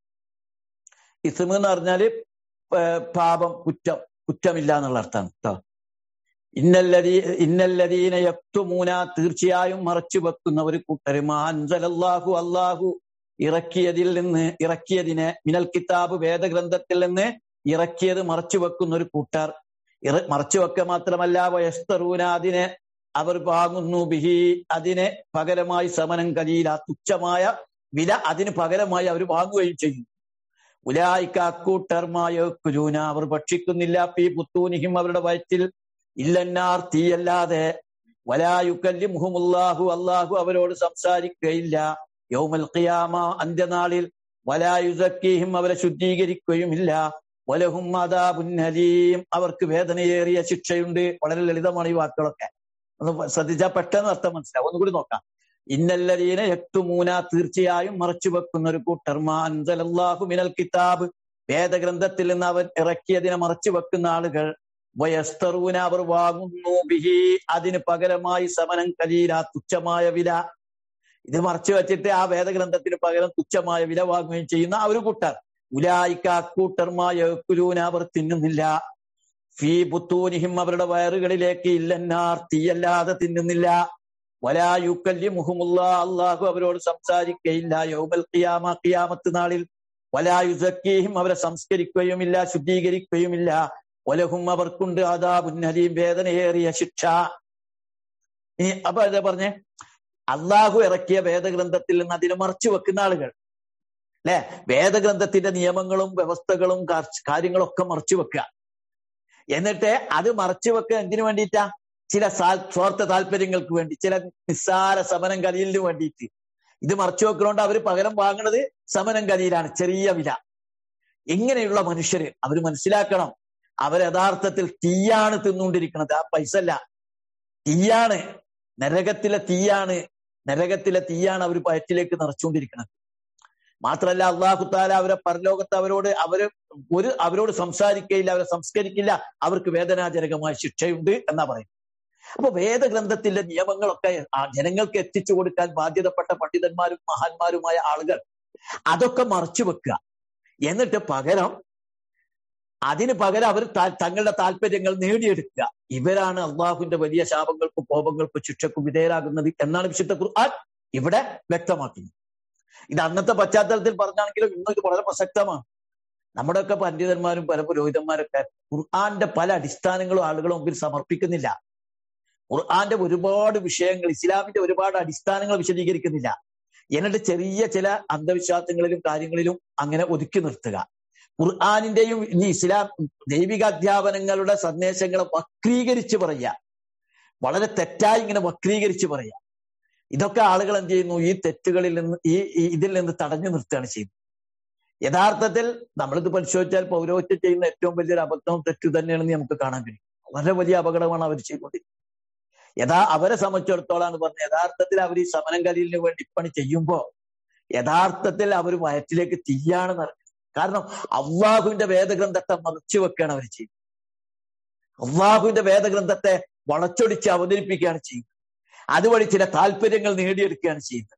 ഇസ്മ എന്ന് പറഞ്ഞാല് പാപം കുറ്റം കുറ്റമില്ല എന്നുള്ള അർത്ഥമാണ് കേട്ടോ ഇന്നല്ലതീ ഇന്നല്ലതീന യക്തുമൂന തീർച്ചയായും മറച്ചു വെക്കുന്ന ഒരു കൂട്ടർ മാ അൻസൽ അള്ളാഹു അള്ളാഹു ഇറക്കിയതിൽ നിന്ന് ഇറക്കിയതിനെ മിനൽ കിതാബ് വേദഗ്രന്ഥത്തിൽ നിന്ന് ഇറക്കിയത് മറച്ചു വെക്കുന്ന ഒരു കൂട്ടർ മറച്ചു വെക്കുക മാത്രമല്ല വയസ്തറൂന അതിനെ അവർ വാങ്ങുന്നു ബിഹി അതിനെ പകരമായി സമനം കലീല തുച്ഛമായ വില അതിന് പകരമായി അവർ വാങ്ങുകയും ചെയ്യുന്നു ഉലായിക്ക അക്കൂട്ടർമായ കുലൂന അവർ ഭക്ഷിക്കുന്നില്ല പി പുത്തൂനിഹിം അവരുടെ വയറ്റിൽ ഇല്ലന്നാർ തീയല്ലാതെ വലായുക്കല്ലി മുഹമുല്ലാഹു അള്ളാഹു അവരോട് സംസാരിക്കുകയില്ല യൗമൽ ഖിയാമ അന്ത്യനാളിൽ വലായുസക്കീഹിം അവരെ ശുദ്ധീകരിക്കുകയുമില്ല വലഹും അദാബുന്നലീം അവർക്ക് വേദനയേറിയ ശിക്ഷയുണ്ട് വളരെ ലളിതമാണ് ഈ വാക്കുകളൊക്കെ ഒന്ന് ശ്രദ്ധിച്ചാൽ പെട്ടെന്ന് അർത്ഥം മനസ്സിലാവും ഒന്നുകൂടി നോക്കാം ഇന്നല്ലരീന യക്തുമൂന തീർച്ചയായും മറച്ചു വെക്കുന്ന ഒരു കൂട്ടർ മാൻസലല്ലാഹു മിനൽ കിതാബ് വേദഗ്രന്ഥത്തിൽ നിന്ന് അവൻ ഇറക്കിയതിനെ മറച്ചു വെക്കുന്ന ആളുകൾ വയസ്തറൂന അവർ വാങ്ങുന്നു ബിഹി അതിന് പകരമായി സമനം കലീല തുച്ഛമായ വില ഇത് മറച്ചു വെച്ചിട്ട് ആ വേദഗ്രന്ഥത്തിന് പകരം തുച്ഛമായ വില വാങ്ങുകയും ചെയ്യുന്ന ആ ഒരു കൂട്ടർ ഉലായിക്ക അക്കൂട്ടർമായ കുലൂന അവർ തിന്നുന്നില്ല ഫീ പുത്തൂനിഹിം അവരുടെ വയറുകളിലേക്ക് ഇല്ലെന്നാർ തീയല്ലാതെ തിന്നുന്നില്ല വലായുക്കല്ലി മുഹമുല്ല അള്ളാഹു അവരോട് സംസാരിക്കയില്ല യൗബൽ ഖിയാമ ഖിയാമത്ത് നാളിൽ വലായുസക്കീഹിം അവരെ സംസ്കരിക്കുകയുമില്ല ശുദ്ധീകരിക്കുകയുമില്ല വലഹും അവർക്കുണ്ട് അതാബുന്നലിയും വേദനയേറിയ ശിക്ഷ ഇനി അപ്പൊ അതെ പറഞ്ഞേ അള്ളാഹു ഇറക്കിയ വേദഗ്രന്ഥത്തിൽ നിന്ന് അതിനെ മറച്ചു വെക്കുന്ന ആളുകൾ അല്ലെ വേദഗ്രന്ഥത്തിന്റെ നിയമങ്ങളും വ്യവസ്ഥകളും കാര്യങ്ങളും ഒക്കെ മറച്ചു വെക്കുക എന്നിട്ട് അത് മറച്ചു വെക്കുക എന്തിനു വേണ്ടിയിട്ടാ ചില സ്വാർത്ഥ താല്പര്യങ്ങൾക്ക് വേണ്ടി ചില നിസ്സാര സമനം കലിയിലിന് വേണ്ടിയിട്ട് ഇത് മറച്ചു വെക്കുന്നതുകൊണ്ട് അവർ പകരം വാങ്ങുന്നത് സമനം കലിയിലാണ് ചെറിയ വില ഇങ്ങനെയുള്ള മനുഷ്യര് അവർ മനസ്സിലാക്കണം അവർ യഥാർത്ഥത്തിൽ തീയാണ് തിന്നുകൊണ്ടിരിക്കുന്നത് ആ പൈസ അല്ല തീയാണ് നരകത്തിലെ തീയാണ് നരകത്തിലെ തീയാണ് അവർ പയറ്റിലേക്ക് നിറച്ചുകൊണ്ടിരിക്കുന്നത് മാത്രല്ല അള്ളാഹുത്താല അവരെ പരലോകത്ത് അവരോട് അവര് ഒരു അവരോട് സംസാരിക്കയില്ല അവരെ സംസ്കരിക്കില്ല അവർക്ക് വേദനാജനകമായ ശിക്ഷയുണ്ട് എന്നാ പറയും അപ്പൊ വേദഗ്രന്ഥത്തിന്റെ നിയമങ്ങളൊക്കെ ആ ജനങ്ങൾക്ക് എത്തിച്ചു കൊടുക്കാൻ ബാധ്യതപ്പെട്ട പണ്ഡിതന്മാരും മഹാന്മാരുമായ ആളുകൾ അതൊക്കെ മറച്ചു വെക്കുക എന്നിട്ട് പകരം അതിന് പകരം അവർ തങ്ങളുടെ താല്പര്യങ്ങൾ നേടിയെടുക്കുക ഇവരാണ് അള്ളാഹുവിന്റെ വലിയ ശാപങ്ങൾക്കും കോപങ്ങൾക്കും ശിക്ഷക്കും വിധേയരാകുന്നത് എന്നാണ് വിശുദ്ധ ഖുർആൻ ഇവിടെ വ്യക്തമാക്കുന്നത് ഇത് അന്നത്തെ പശ്ചാത്തലത്തിൽ പറഞ്ഞാണെങ്കിലും ഇന്നും ഇത് വളരെ പ്രസക്തമാണ് നമ്മുടെയൊക്കെ പണ്ഡിതന്മാരും പല പുരോഹിതന്മാരൊക്കെ ഖുർആന്റെ പല അടിസ്ഥാനങ്ങളും ആളുകളും മുമ്പിൽ സമർപ്പിക്കുന്നില്ല ഖുർആന്റെ ഒരുപാട് വിഷയങ്ങൾ ഇസ്ലാമിന്റെ ഒരുപാട് അടിസ്ഥാനങ്ങൾ വിശദീകരിക്കുന്നില്ല എന്നിട്ട് ചെറിയ ചില അന്ധവിശ്വാസങ്ങളിലും കാര്യങ്ങളിലും അങ്ങനെ ഒതുക്കി നിർത്തുക ഖുർആാനിന്റെയും ഇനി ഇസ്ലാം ദൈവിക അധ്യാപനങ്ങളുടെ സന്ദേശങ്ങളെ വക്രീകരിച്ച് പറയുക വളരെ തെറ്റായി ഇങ്ങനെ വക്രീകരിച്ച് പറയുക ഇതൊക്കെ ആളുകൾ എന്ത് ചെയ്യുന്നു ഈ തെറ്റുകളിൽ നിന്ന് ഈ ഇതിൽ നിന്ന് തടഞ്ഞു നിർത്തുകയാണ് ചെയ്യുന്നത് യഥാർത്ഥത്തിൽ നമ്മളിത് പരിശോധിച്ചാൽ പൗരോഹിത്യം ചെയ്യുന്ന ഏറ്റവും വലിയൊരു അബദ്ധവും തെറ്റു തന്നെയാണെന്ന് നമുക്ക് കാണാൻ കഴിയും വളരെ വലിയ അപകടമാണ് അവർ ചെയ്തുകൊണ്ടിരിക്കുന്നത് യഥാ അവരെ സംബന്ധിച്ചിടത്തോളാണ് പറഞ്ഞത് യഥാർത്ഥത്തിൽ അവർ ഈ സമരം കലിയിലിന് വേണ്ടി പണി ചെയ്യുമ്പോ യഥാർത്ഥത്തിൽ അവർ വയറ്റിലേക്ക് തീയാണ് നിറഞ്ഞത് കാരണം അള്ളാഹുവിന്റെ വേദഗ്രന്ഥത്തെ മറിച്ചു വെക്കുകയാണ് അവർ ചെയ്യുന്നത് അള്ളാഹുവിന്റെ വേദഗ്രന്ഥത്തെ വളച്ചൊടിച്ച് അവതരിപ്പിക്കുകയാണ് ചെയ്യുന്നത് അതുവഴി ചില താല്പര്യങ്ങൾ നേടിയെടുക്കുകയാണ് ചെയ്യുന്നത്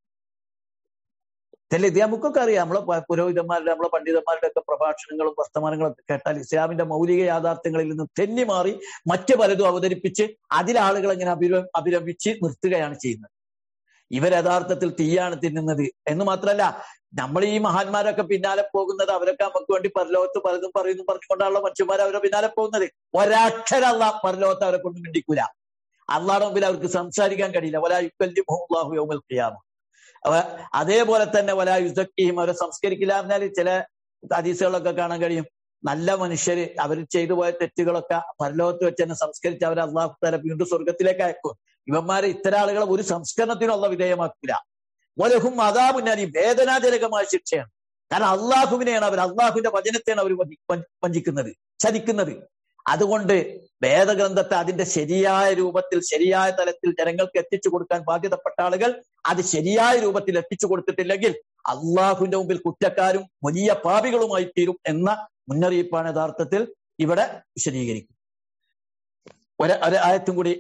ഇത് നമുക്കൊക്കെ അറിയാം നമ്മളെ പുരോഹിതന്മാരുടെ നമ്മളെ പണ്ഡിതന്മാരുടെ ഒക്കെ പ്രഭാഷണങ്ങളും വർത്തമാനങ്ങളും ഒക്കെ കേട്ടാൽ ഇസ്ലാമിന്റെ മൗലിക യാഥാർത്ഥ്യങ്ങളിൽ നിന്ന് തെന്നി മാറി മറ്റു പലതും അവതരിപ്പിച്ച് അതിലാളുകൾ ഇങ്ങനെ അഭിര അഭിരമിച്ച് നിർത്തുകയാണ് ചെയ്യുന്നത് ഇവർ യഥാർത്ഥത്തിൽ തീയാണ് തിന്നുന്നത് എന്ന് മാത്രമല്ല നമ്മൾ ഈ മഹാന്മാരൊക്കെ പിന്നാലെ പോകുന്നത് അവരൊക്കെ നമുക്ക് വേണ്ടി പരലോകത്ത് പലതും പറയുന്നു പറഞ്ഞുകൊണ്ടാണല്ലോ മനുഷ്യന്മാർ അവരെ പിന്നാലെ പോകുന്നത് ഒരക്ഷരല്ല പരലോകത്ത് അവരെ കൊണ്ട് മിണ്ടിക്കൂല അള്ളാഹുടെ മുമ്പിൽ അവർക്ക് സംസാരിക്കാൻ കഴിയില്ല വലാഹു യൗമൽ ഖിയാമ അതേപോലെ തന്നെ വലാ യുസക്കിയും അവരെ സംസ്കരിക്കില്ല പറഞ്ഞാൽ ചില ഹദീസുകളൊക്കെ കാണാൻ കഴിയും നല്ല മനുഷ്യര് അവർ ചെയ്തു പോയ തെറ്റുകളൊക്കെ പരലോകത്ത് വെച്ച് തന്നെ സംസ്കരിച്ച് അവരെ അള്ളാഹു തല വീണ്ടും സ്വർഗത്തിലേക്ക് അയക്കും ഇവന്മാരെ ഇത്തരം ആളുകളെ ഒരു സംസ്കരണത്തിനുള്ള വിധേയമാക്കില്ല ഒലഹും അതാമുന്നാനി വേദനാജനകമായ ശിക്ഷയാണ് കാരണം അള്ളാഹുവിനെയാണ് അവർ അള്ളാഹുവിന്റെ വചനത്തെയാണ് അവർ വഞ്ചിക്കുന്നത് ചതിക്കുന്നത് അതുകൊണ്ട് വേദഗ്രന്ഥത്തെ അതിന്റെ ശരിയായ രൂപത്തിൽ ശരിയായ തലത്തിൽ ജനങ്ങൾക്ക് എത്തിച്ചു കൊടുക്കാൻ ബാധ്യതപ്പെട്ട ആളുകൾ അത് ശരിയായ രൂപത്തിൽ എത്തിച്ചു കൊടുത്തിട്ടില്ലെങ്കിൽ അള്ളാഹുവിന്റെ മുമ്പിൽ കുറ്റക്കാരും വലിയ പാപികളുമായി തീരും എന്ന മുന്നറിയിപ്പാണ് യഥാർത്ഥത്തിൽ ഇവിടെ വിശദീകരിക്കും ഒരു ഒരു ആയത്തും കൂടി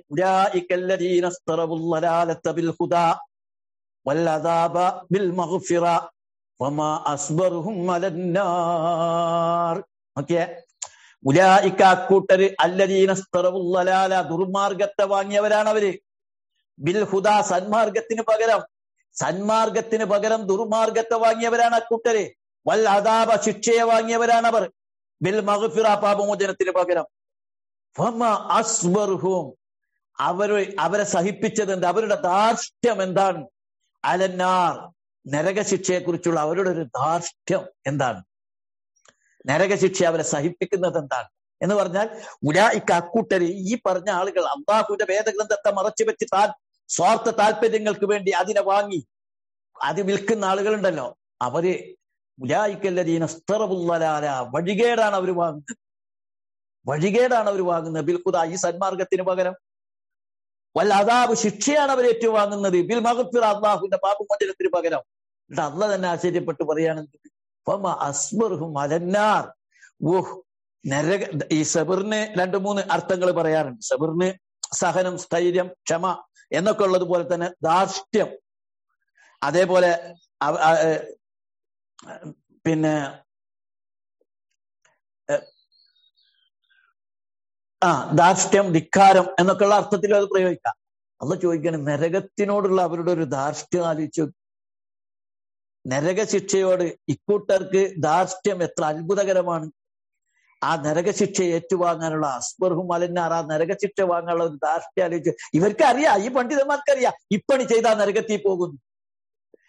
ഓക്കെ ഉലായിക്കൂട്ടര് അല്ലദീനസ്തറവുല്ലലാല ദുർമാർഗത്തെ വാങ്ങിയവരാണ് അവര് ബിൽ ഹുദ സന്മാർഗത്തിന് പകരം സന്മാർഗത്തിന് പകരം ദുർമാർഗത്തെ വാങ്ങിയവരാണ് അക്കൂട്ടര് വൽ അതാപ ശിക്ഷയെ വാങ്ങിയവരാണ് അവർ ബിൽ മഹഫിറ പാപമോചനത്തിന് പകരം അസ്ബർഹും അവര് അവരെ സഹിപ്പിച്ചത് എന്ത് അവരുടെ ധാർഷ്ട്യം എന്താണ് അലന്നാർ നരകശിക്ഷയെ കുറിച്ചുള്ള അവരുടെ ഒരു ധാർഷ്ട്യം എന്താണ് നരകശിക്ഷ അവരെ സഹിപ്പിക്കുന്നത് എന്താണ് എന്ന് പറഞ്ഞാൽ ഉലായിക്ക് അക്കൂട്ടര് ഈ പറഞ്ഞ ആളുകൾ അള്ളാഹുവിന്റെ വേദഗ്രന്ഥത്തെ മറച്ചു വെച്ച് താൻ സ്വാർത്ഥ താല്പര്യങ്ങൾക്ക് വേണ്ടി അതിനെ വാങ്ങി അത് വിൽക്കുന്ന ആളുകളുണ്ടല്ലോ അവര് ഉലായിക്കല്ലദീന സ്തറബുല്ലലാല വഴികേടാണ് അവർ വാങ്ങുന്നത് വഴികേടാണ് അവർ വാങ്ങുന്നത് ബിൽഖുദ ഈ സന്മാർഗത്തിന് പകരം വല്ല അതാബ് ശിക്ഷയാണ് അവർ ഏറ്റുവാങ്ങുന്നത് ബിൽ മഹഫിർ അള്ളാഹുവിന്റെ പാപമോചനത്തിന് പകരം എന്നിട്ട് അല്ല തന്നെ ആശ്ചര്യപ്പെട്ട് പറയുകയാണെങ്കിൽ അസ്ബർഹും അലന്നാർ ഓഹ് നരക ഈ സബിറിന് രണ്ടു മൂന്ന് അർത്ഥങ്ങൾ പറയാറുണ്ട് സബിറിന് സഹനം സ്ഥൈര്യം ക്ഷമ എന്നൊക്കെ ഉള്ളതുപോലെ തന്നെ ധാർഷ്ട്യം അതേപോലെ പിന്നെ ആ ധാർഷ്ട്യം ധിക്കാരം എന്നൊക്കെയുള്ള അർത്ഥത്തിൽ അത് പ്രയോഗിക്കാം അല്ല ചോദിക്കണം നരകത്തിനോടുള്ള അവരുടെ ഒരു ധാർഷ്ട്യം ആലോചിച്ചു നരകശിക്ഷയോട് ഇക്കൂട്ടർക്ക് ധാർഷ്ട്യം എത്ര അത്ഭുതകരമാണ് ആ നരകശിക്ഷ ഏറ്റുവാങ്ങാനുള്ള അസ്ബർഹും അലന്നാർ ആ നരകശിക്ഷ വാങ്ങാനുള്ള ഒരു ധാർഷ്ട്യം ആലോചിച്ച് ഇവർക്ക് അറിയാം ഈ പണ്ഡിതന്മാർക്ക് അറിയാം ഇപ്പണി ചെയ്താൽ നരകത്തിൽ പോകുന്നു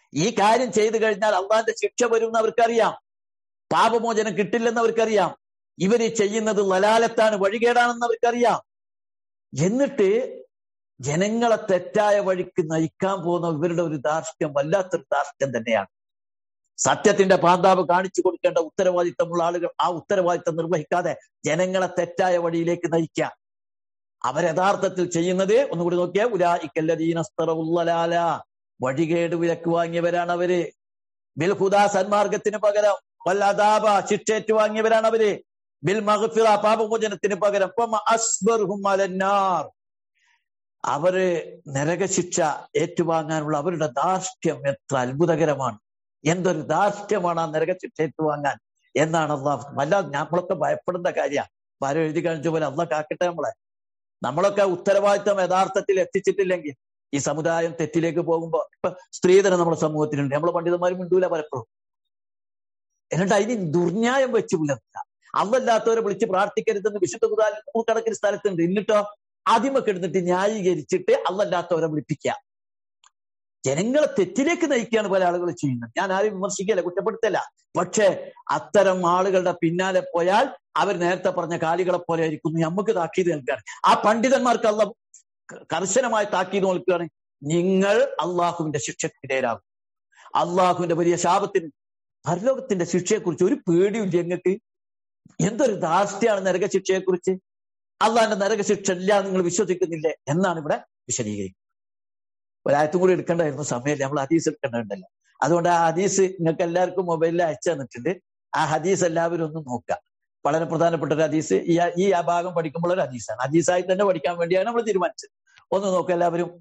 ഈ കാര്യം ചെയ്തു കഴിഞ്ഞാൽ അള്ളാന്റെ ശിക്ഷ വരും എന്ന് അവർക്കറിയാം പാപമോചനം കിട്ടില്ലെന്ന് അവർക്കറിയാം ഇവര് ചെയ്യുന്നത് ലലാലത്താണ് വഴികേടാണെന്ന് അവർക്കറിയാം എന്നിട്ട് ജനങ്ങളെ തെറ്റായ വഴിക്ക് നയിക്കാൻ പോകുന്ന ഇവരുടെ ഒരു ധാർഷ്ട്യം വല്ലാത്തൊരു ധാർഷ്ട്യം തന്നെയാണ് സത്യത്തിന്റെ പാന്താവ് കാണിച്ചു കൊടുക്കേണ്ട ഉത്തരവാദിത്തമുള്ള ആളുകൾ ആ ഉത്തരവാദിത്തം നിർവഹിക്കാതെ ജനങ്ങളെ തെറ്റായ വഴിയിലേക്ക് നയിക്കുക അവർ യഥാർത്ഥത്തിൽ ചെയ്യുന്നത് ഒന്നുകൂടി നോക്കിയാൽ ഉലായിക്കല്ലദീനസ്തറവുള്ളലാല വഴികേട് വിലക്ക് വാങ്ങിയവരാണ് അവര് ബിൽഹുദാ സന്മാർഗത്തിന് പകരം വല്ലതാപ ശിക്ഷേറ്റു വാങ്ങിയവരാണ് അവര് ബിൽ മഹഫിറ പാപമോചനത്തിന് പകരം അസ്ബർഹും അലന്നാർ അവര് നരകശിക്ഷ ഏറ്റുവാങ്ങാനുള്ള അവരുടെ ധാർഷ്ട്യം എത്ര അത്ഭുതകരമാണ് എന്തൊരു ധാർഷ്ട്യമാണ് ആ നരകശിക്ഷ ഏറ്റുവാങ്ങാൻ എന്നാണ് അള്ളാഹ് വല്ലാതെ നമ്മളൊക്കെ ഭയപ്പെടുന്ന കാര്യമാണ് ആരും എഴുതി കാണിച്ച പോലെ അള്ളാഹ് കാക്കട്ടെ നമ്മളെ നമ്മളൊക്കെ ഉത്തരവാദിത്തം യഥാർത്ഥത്തിൽ എത്തിച്ചിട്ടില്ലെങ്കിൽ ഈ സമുദായം തെറ്റിലേക്ക് പോകുമ്പോ ഇപ്പൊ സ്ത്രീധനം നമ്മുടെ സമൂഹത്തിലുണ്ട് നമ്മളെ പണ്ഡിതന്മാരും മിണ്ടൂല പലപ്പോഴും എന്നിട്ട് അതിന് ദുർന്യായം വെച്ച് പുലർത്തുക അല്ലല്ലാത്തവരെ വിളിച്ച് പ്രാർത്ഥിക്കരുതെന്ന് വിശുദ്ധ കണക്കിന് സ്ഥലത്തുണ്ട് എന്നിട്ടോ ആദ്യമൊക്കെ എടുത്തിട്ട് ന്യായീകരിച്ചിട്ട് അല്ലല്ലാത്തവരെ വിളിപ്പിക്കുക ജനങ്ങളെ തെറ്റിലേക്ക് നയിക്കുകയാണ് പല ആളുകൾ ചെയ്യുന്നത് ഞാൻ ആരും വിമർശിക്കല കുറ്റപ്പെടുത്തല്ല പക്ഷേ അത്തരം ആളുകളുടെ പിന്നാലെ പോയാൽ അവർ നേരത്തെ പറഞ്ഞ കാലികളെ പോലെ ആയിരിക്കുന്നു നമുക്ക് താക്കീത് നൽകുകയാണ് ആ പണ്ഡിതന്മാർക്ക് അല്ല കർശനമായി താക്കീത് നൽകുകയാണ് നിങ്ങൾ അള്ളാഹുവിന്റെ ശിക്ഷക്കിടയിലാകും അള്ളാഹുവിന്റെ വലിയ ശാപത്തിന് പരലോകത്തിന്റെ ശിക്ഷയെക്കുറിച്ച് ഒരു പേടിയില്ല ഞങ്ങൾക്ക് എന്തൊരു ധാർഷ്ട്യാണ് നരകശിക്ഷയെക്കുറിച്ച് അള്ളാഹിന്റെ നരകശിക്ഷ ഇല്ല നിങ്ങൾ വിശ്വസിക്കുന്നില്ലേ എന്നാണ് ഇവിടെ വിശദീകരിക്കുന്നത് ഒരായത്തും കൂടി എടുക്കേണ്ടായിരുന്നു സമയമില്ല നമ്മൾ ഹദീസ് എടുക്കേണ്ടതുണ്ടല്ലോ അതുകൊണ്ട് ആ ഹദീസ് നിങ്ങൾക്ക് എല്ലാവർക്കും മൊബൈലിൽ അയച്ചു തന്നിട്ടുണ്ട് ആ ഹദീസ് എല്ലാവരും ഒന്ന് നോക്കുക വളരെ പ്രധാനപ്പെട്ട ഒരു ഹദീസ് ഈ ഈ ആ ഭാഗം പഠിക്കുമ്പോൾ ഒരു ഹദീസാണ് ഹദീസായി തന്നെ പഠിക്കാൻ വേണ്ടിയാണ് നമ്മൾ തീരുമാനിച്ചത് ഒന്ന് നോക്കുക എല്ലാവരും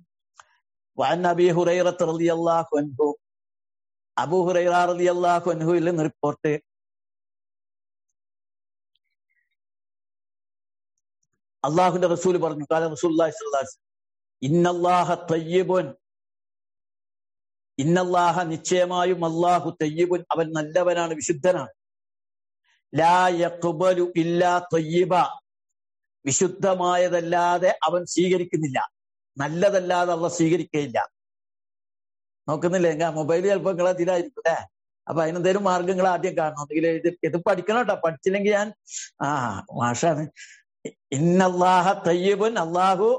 അബി ഹുറൈറത്ത് റളിയല്ലാഹു അൻഹു അബൂ ഹുറൈറ റളിയല്ലാഹു അൻഹുവിൽ നിന്ന് റിപ്പോർട്ട് അള്ളാഹുന്റെ റസൂൽ പറഞ്ഞു കാല റസൂലുള്ളാഹി സ്വല്ലല്ലാഹു അലൈഹി ഇന്നല്ലാഹ തയ്യിബുൻ ഇന്നല്ലാഹ നിശ്ചയമായും അള്ളാഹു തയ്യിബുൻ അവൻ നല്ലവനാണ് വിശുദ്ധനാണ് ലാ യഖ്ബലു ഇല്ലാ തയ്യിബ വിശുദ്ധമായതല്ലാതെ അവൻ സ്വീകരിക്കുന്നില്ല നല്ലതല്ലാതെ അള്ള സ്വീകരിക്കുകയില്ല നോക്കുന്നില്ലേ എങ്ക മൊബൈൽ ചിലപ്പോ നിങ്ങൾ അതിലായിരിക്കും അല്ലേ അപ്പൊ അതിനെന്തേലും മാർഗങ്ങൾ ആദ്യം കാണണം ഒന്നുകിൽ ഇത് ഇത് പഠിക്കണം കേട്ടോ പഠിച്ചില്ലെങ്കിൽ ഞാൻ ആ മാഷാണ് ഇന്നല്ലാഹ തയ്യബുൻ അള്ളാഹു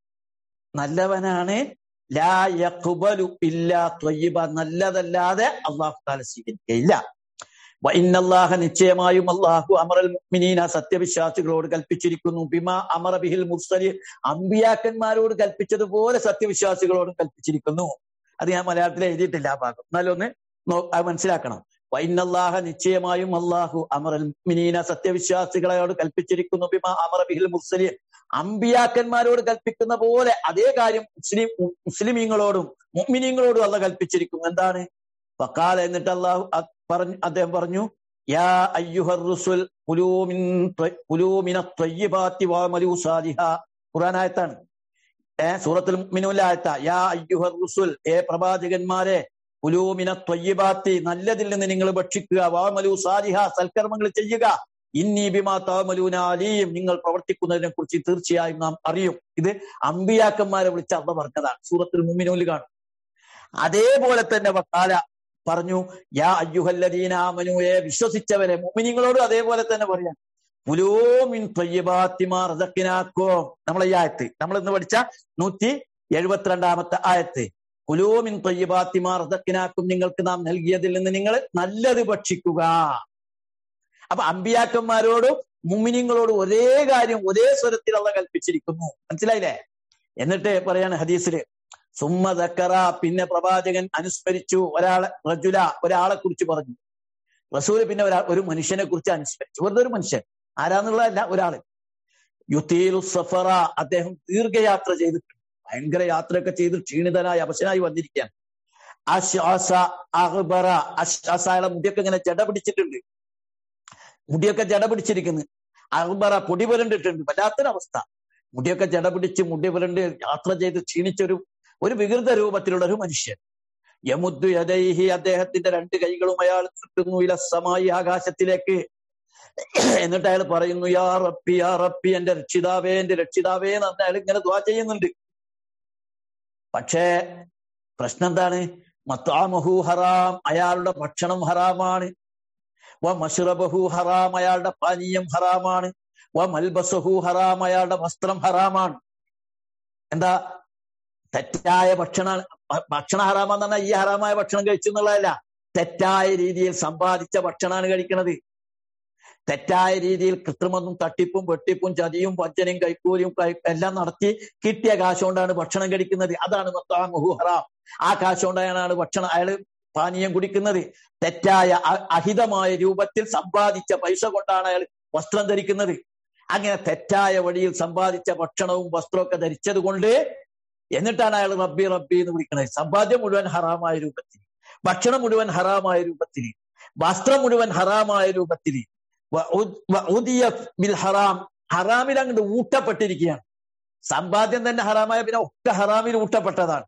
നല്ലവനാണ് ലാ യഖ്ബലു ഇല്ലാ ത്വയ്യിബ നല്ലതല്ലാതെ അള്ളാഹു താല സ്വീകരിക്കുകയില്ല ഇന്നല്ലാഹ നിശ്ചയമായും അള്ളാഹു അമറൽ മുഅ്മിനീന സത്യവിശ്വാസികളോട് കൽപ്പിച്ചിരിക്കുന്നു ബിമ അമറ ബിഹിൽ മുർസലി അമ്പിയാക്കന്മാരോട് കൽപ്പിച്ചതുപോലെ സത്യവിശ്വാസികളോടും കൽപ്പിച്ചിരിക്കുന്നു അത് ഞാൻ മലയാളത്തിൽ എഴുതിയിട്ടില്ല ആ ഭാഗം എന്നാലൊന്ന് അത് മനസ്സിലാക്കണം വൈനല്ലാഹ നിശ്ചയമായും അള്ളാഹു അമറൽ മുഅ്മിനീന സത്യവിശ്വാസികളോട് കൽപ്പിച്ചിരിക്കുന്നു ബിമ അമറ ബിഹിൽ മുർസലി അമ്പിയാക്കന്മാരോട് കൽപ്പിക്കുന്ന പോലെ അതേ കാര്യം മുസ്ലിം മുസ്ലിമീങ്ങളോടും മുഅ്മിനീങ്ങളോടും അല്ല കൽപ്പിച്ചിരിക്കുന്നു എന്താണ് വക്കാല എന്നിട്ട് അള്ളാഹു പറഞ്ഞു അദ്ദേഹം പറഞ്ഞു യാ അയ്യുഹർ റുസുൽ കുലൂമിൻ കുലൂമിന ത്വയ്യിബാത്തി വഅമലു സാലിഹ ഖുർആനായത്താണ് ഏ സൂറത്തുൽ മുഅ്മിനൂലായത്ത യാ അയ്യുഹർ റുസുൽ ഏ പ്രവാചകന്മാരെ കുലൂമിന ത്വയ്യിബാത്തി നല്ലതിൽ നിന്ന് നിങ്ങൾ ഭക്ഷിക്കുക വാമലു സാലിഹ സൽക്കർമ്മങ്ങൾ ചെയ്യുക ഇന്നി ബിമാ താമലൂന അലീം നിങ്ങൾ പ്രവർത്തിക്കുന്നതിനെ കുറിച്ച് തീർച്ചയായും നാം അറിയും ഇത് അമ്പിയാക്കന്മാരെ വിളിച്ച് അള്ള പറഞ്ഞതാണ് സൂറത്തുൽ മുഅ്മിനൂൽ കാണും അതേപോലെ തന്നെ വക്കാല പറഞ്ഞു യാ അയ്യുഹല്ലദീനാമനുയെ വിശ്വസിച്ചവരെ മുഅ്മിനീങ്ങളോടും അതേപോലെ തന്നെ പറയാം പുലോമിൻ ത്വയ്യബാത്തിമാർക്കോ നമ്മളെ ഈ ആയത്ത് നമ്മൾ ഇന്ന് പഠിച്ച നൂറ്റി എഴുപത്തിരണ്ടാമത്തെ ആയത്ത് പുലോമിൻ ത്വയ്യബാത്തിമാർക്കും നിങ്ങൾക്ക് നാം നൽകിയതിൽ നിന്ന് നിങ്ങൾ നല്ലത് ഭക്ഷിക്കുക അപ്പൊ അമ്പിയാക്കന്മാരോടും മുമിനിങ്ങളോടും ഒരേ കാര്യം ഒരേ സ്വരത്തിൽ അള്ള കൽപ്പിച്ചിരിക്കുന്നു മനസ്സിലായില്ലേ എന്നിട്ട് പറയാണ് ഹദീസില് സുമ്മ ദക്കറ പിന്നെ പ്രവാചകൻ അനുസ്മരിച്ചു ഒരാളെ റജുല ഒരാളെ കുറിച്ച് പറഞ്ഞു റസൂല് പിന്നെ ഒരാ ഒരു മനുഷ്യനെ കുറിച്ച് അനുസ്മരിച്ചു വെറുതെ ഒരു മനുഷ്യൻ ആരാന്നുള്ളതല്ല ഒരാള് യുത്തീലു സഫറ അദ്ദേഹം ദീർഘയാത്ര ചെയ്തിട്ടുണ്ട് ഭയങ്കര യാത്രയൊക്കെ ചെയ്ത് ക്ഷീണിതനായി അവശനായി വന്നിരിക്കുകയാണ് അശ്വാസ അഹ്ബറ അശ്വാസയുടെ മുടിയൊക്കെ ഇങ്ങനെ ജട പിടിച്ചിട്ടുണ്ട് മുടിയൊക്കെ ജട പിടിച്ചിരിക്കുന്നു അഹ്ബറ പൊടി പുരണ്ടിട്ടുണ്ട് വല്ലാത്തൊരവസ്ഥ മുടിയൊക്കെ ജട പിടിച്ച് മുടി പുരണ്ട് യാത്ര ചെയ്ത് ക്ഷീണിച്ചൊരു ഒരു വികൃത രൂപത്തിലുള്ള ഒരു മനുഷ്യൻ യമുദ്ദു യദൈഹി അദ്ദേഹത്തിന്റെ രണ്ട് കൈകളും അയാൾ കിട്ടുന്നു ഇലസമായി ആകാശത്തിലേക്ക് എന്നിട്ട് അയാൾ പറയുന്നു യാ റപ്പി യാ റപ്പി എന്റെ രക്ഷിതാവേ എന്റെ രക്ഷിതാവേ എന്ന് അയാൾ ഇങ്ങനെ ദ്വാ ചെയ്യുന്നുണ്ട് പക്ഷേ പ്രശ്നം എന്താണ് മത്താമഹു ഹറാം അയാളുടെ ഭക്ഷണം ഹറാമാണ് വ മഷ്റബഹു ഹറാം അയാളുടെ പാനീയം ഹറാമാണ് വ മൽബസഹു ഹറാം അയാളുടെ വസ്ത്രം ഹറാമാണ് എന്താ തെറ്റായ ഭക്ഷണ ഭക്ഷണ ഹറാമെന്ന് പറഞ്ഞാൽ ഈ ഹറാമായ ഭക്ഷണം കഴിച്ചു എന്നുള്ളതല്ല തെറ്റായ രീതിയിൽ സമ്പാദിച്ച ഭക്ഷണമാണ് കഴിക്കുന്നത് തെറ്റായ രീതിയിൽ കൃത്രിമതും തട്ടിപ്പും വെട്ടിപ്പും ചതിയും വഞ്ചനയും കൈക്കൂലിയും എല്ലാം നടത്തി കിട്ടിയ കാശ് കൊണ്ടാണ് ഭക്ഷണം കഴിക്കുന്നത് അതാണ് മത്താമുഹു ഹറാം ആ കാശ് കൊണ്ടാണ് ഭക്ഷണം അയാൾ പാനീയം കുടിക്കുന്നത് തെറ്റായ അഹിതമായ രൂപത്തിൽ സമ്പാദിച്ച പൈസ കൊണ്ടാണ് അയാൾ വസ്ത്രം ധരിക്കുന്നത് അങ്ങനെ തെറ്റായ വഴിയിൽ സമ്പാദിച്ച ഭക്ഷണവും വസ്ത്രവും ഒക്കെ ധരിച്ചത് കൊണ്ട് എന്നിട്ടാണ് അയാൾ റബ്ബി റബ്ബി എന്ന് വിളിക്കുന്നത് സമ്പാദ്യം മുഴുവൻ ഹറാമായ രൂപത്തിൽ ഭക്ഷണം മുഴുവൻ ഹറാമായ രൂപത്തിൽ വസ്ത്രം മുഴുവൻ ഹറാമായ രൂപത്തിൽ ബിൽ ഹറാം ഹറാമിൽ അങ്ങോട്ട് ഊട്ടപ്പെട്ടിരിക്കുകയാണ് സമ്പാദ്യം തന്നെ ഹറാമായ പിന്നെ ഒക്കെ ഹറാമിൽ ഊട്ടപ്പെട്ടതാണ്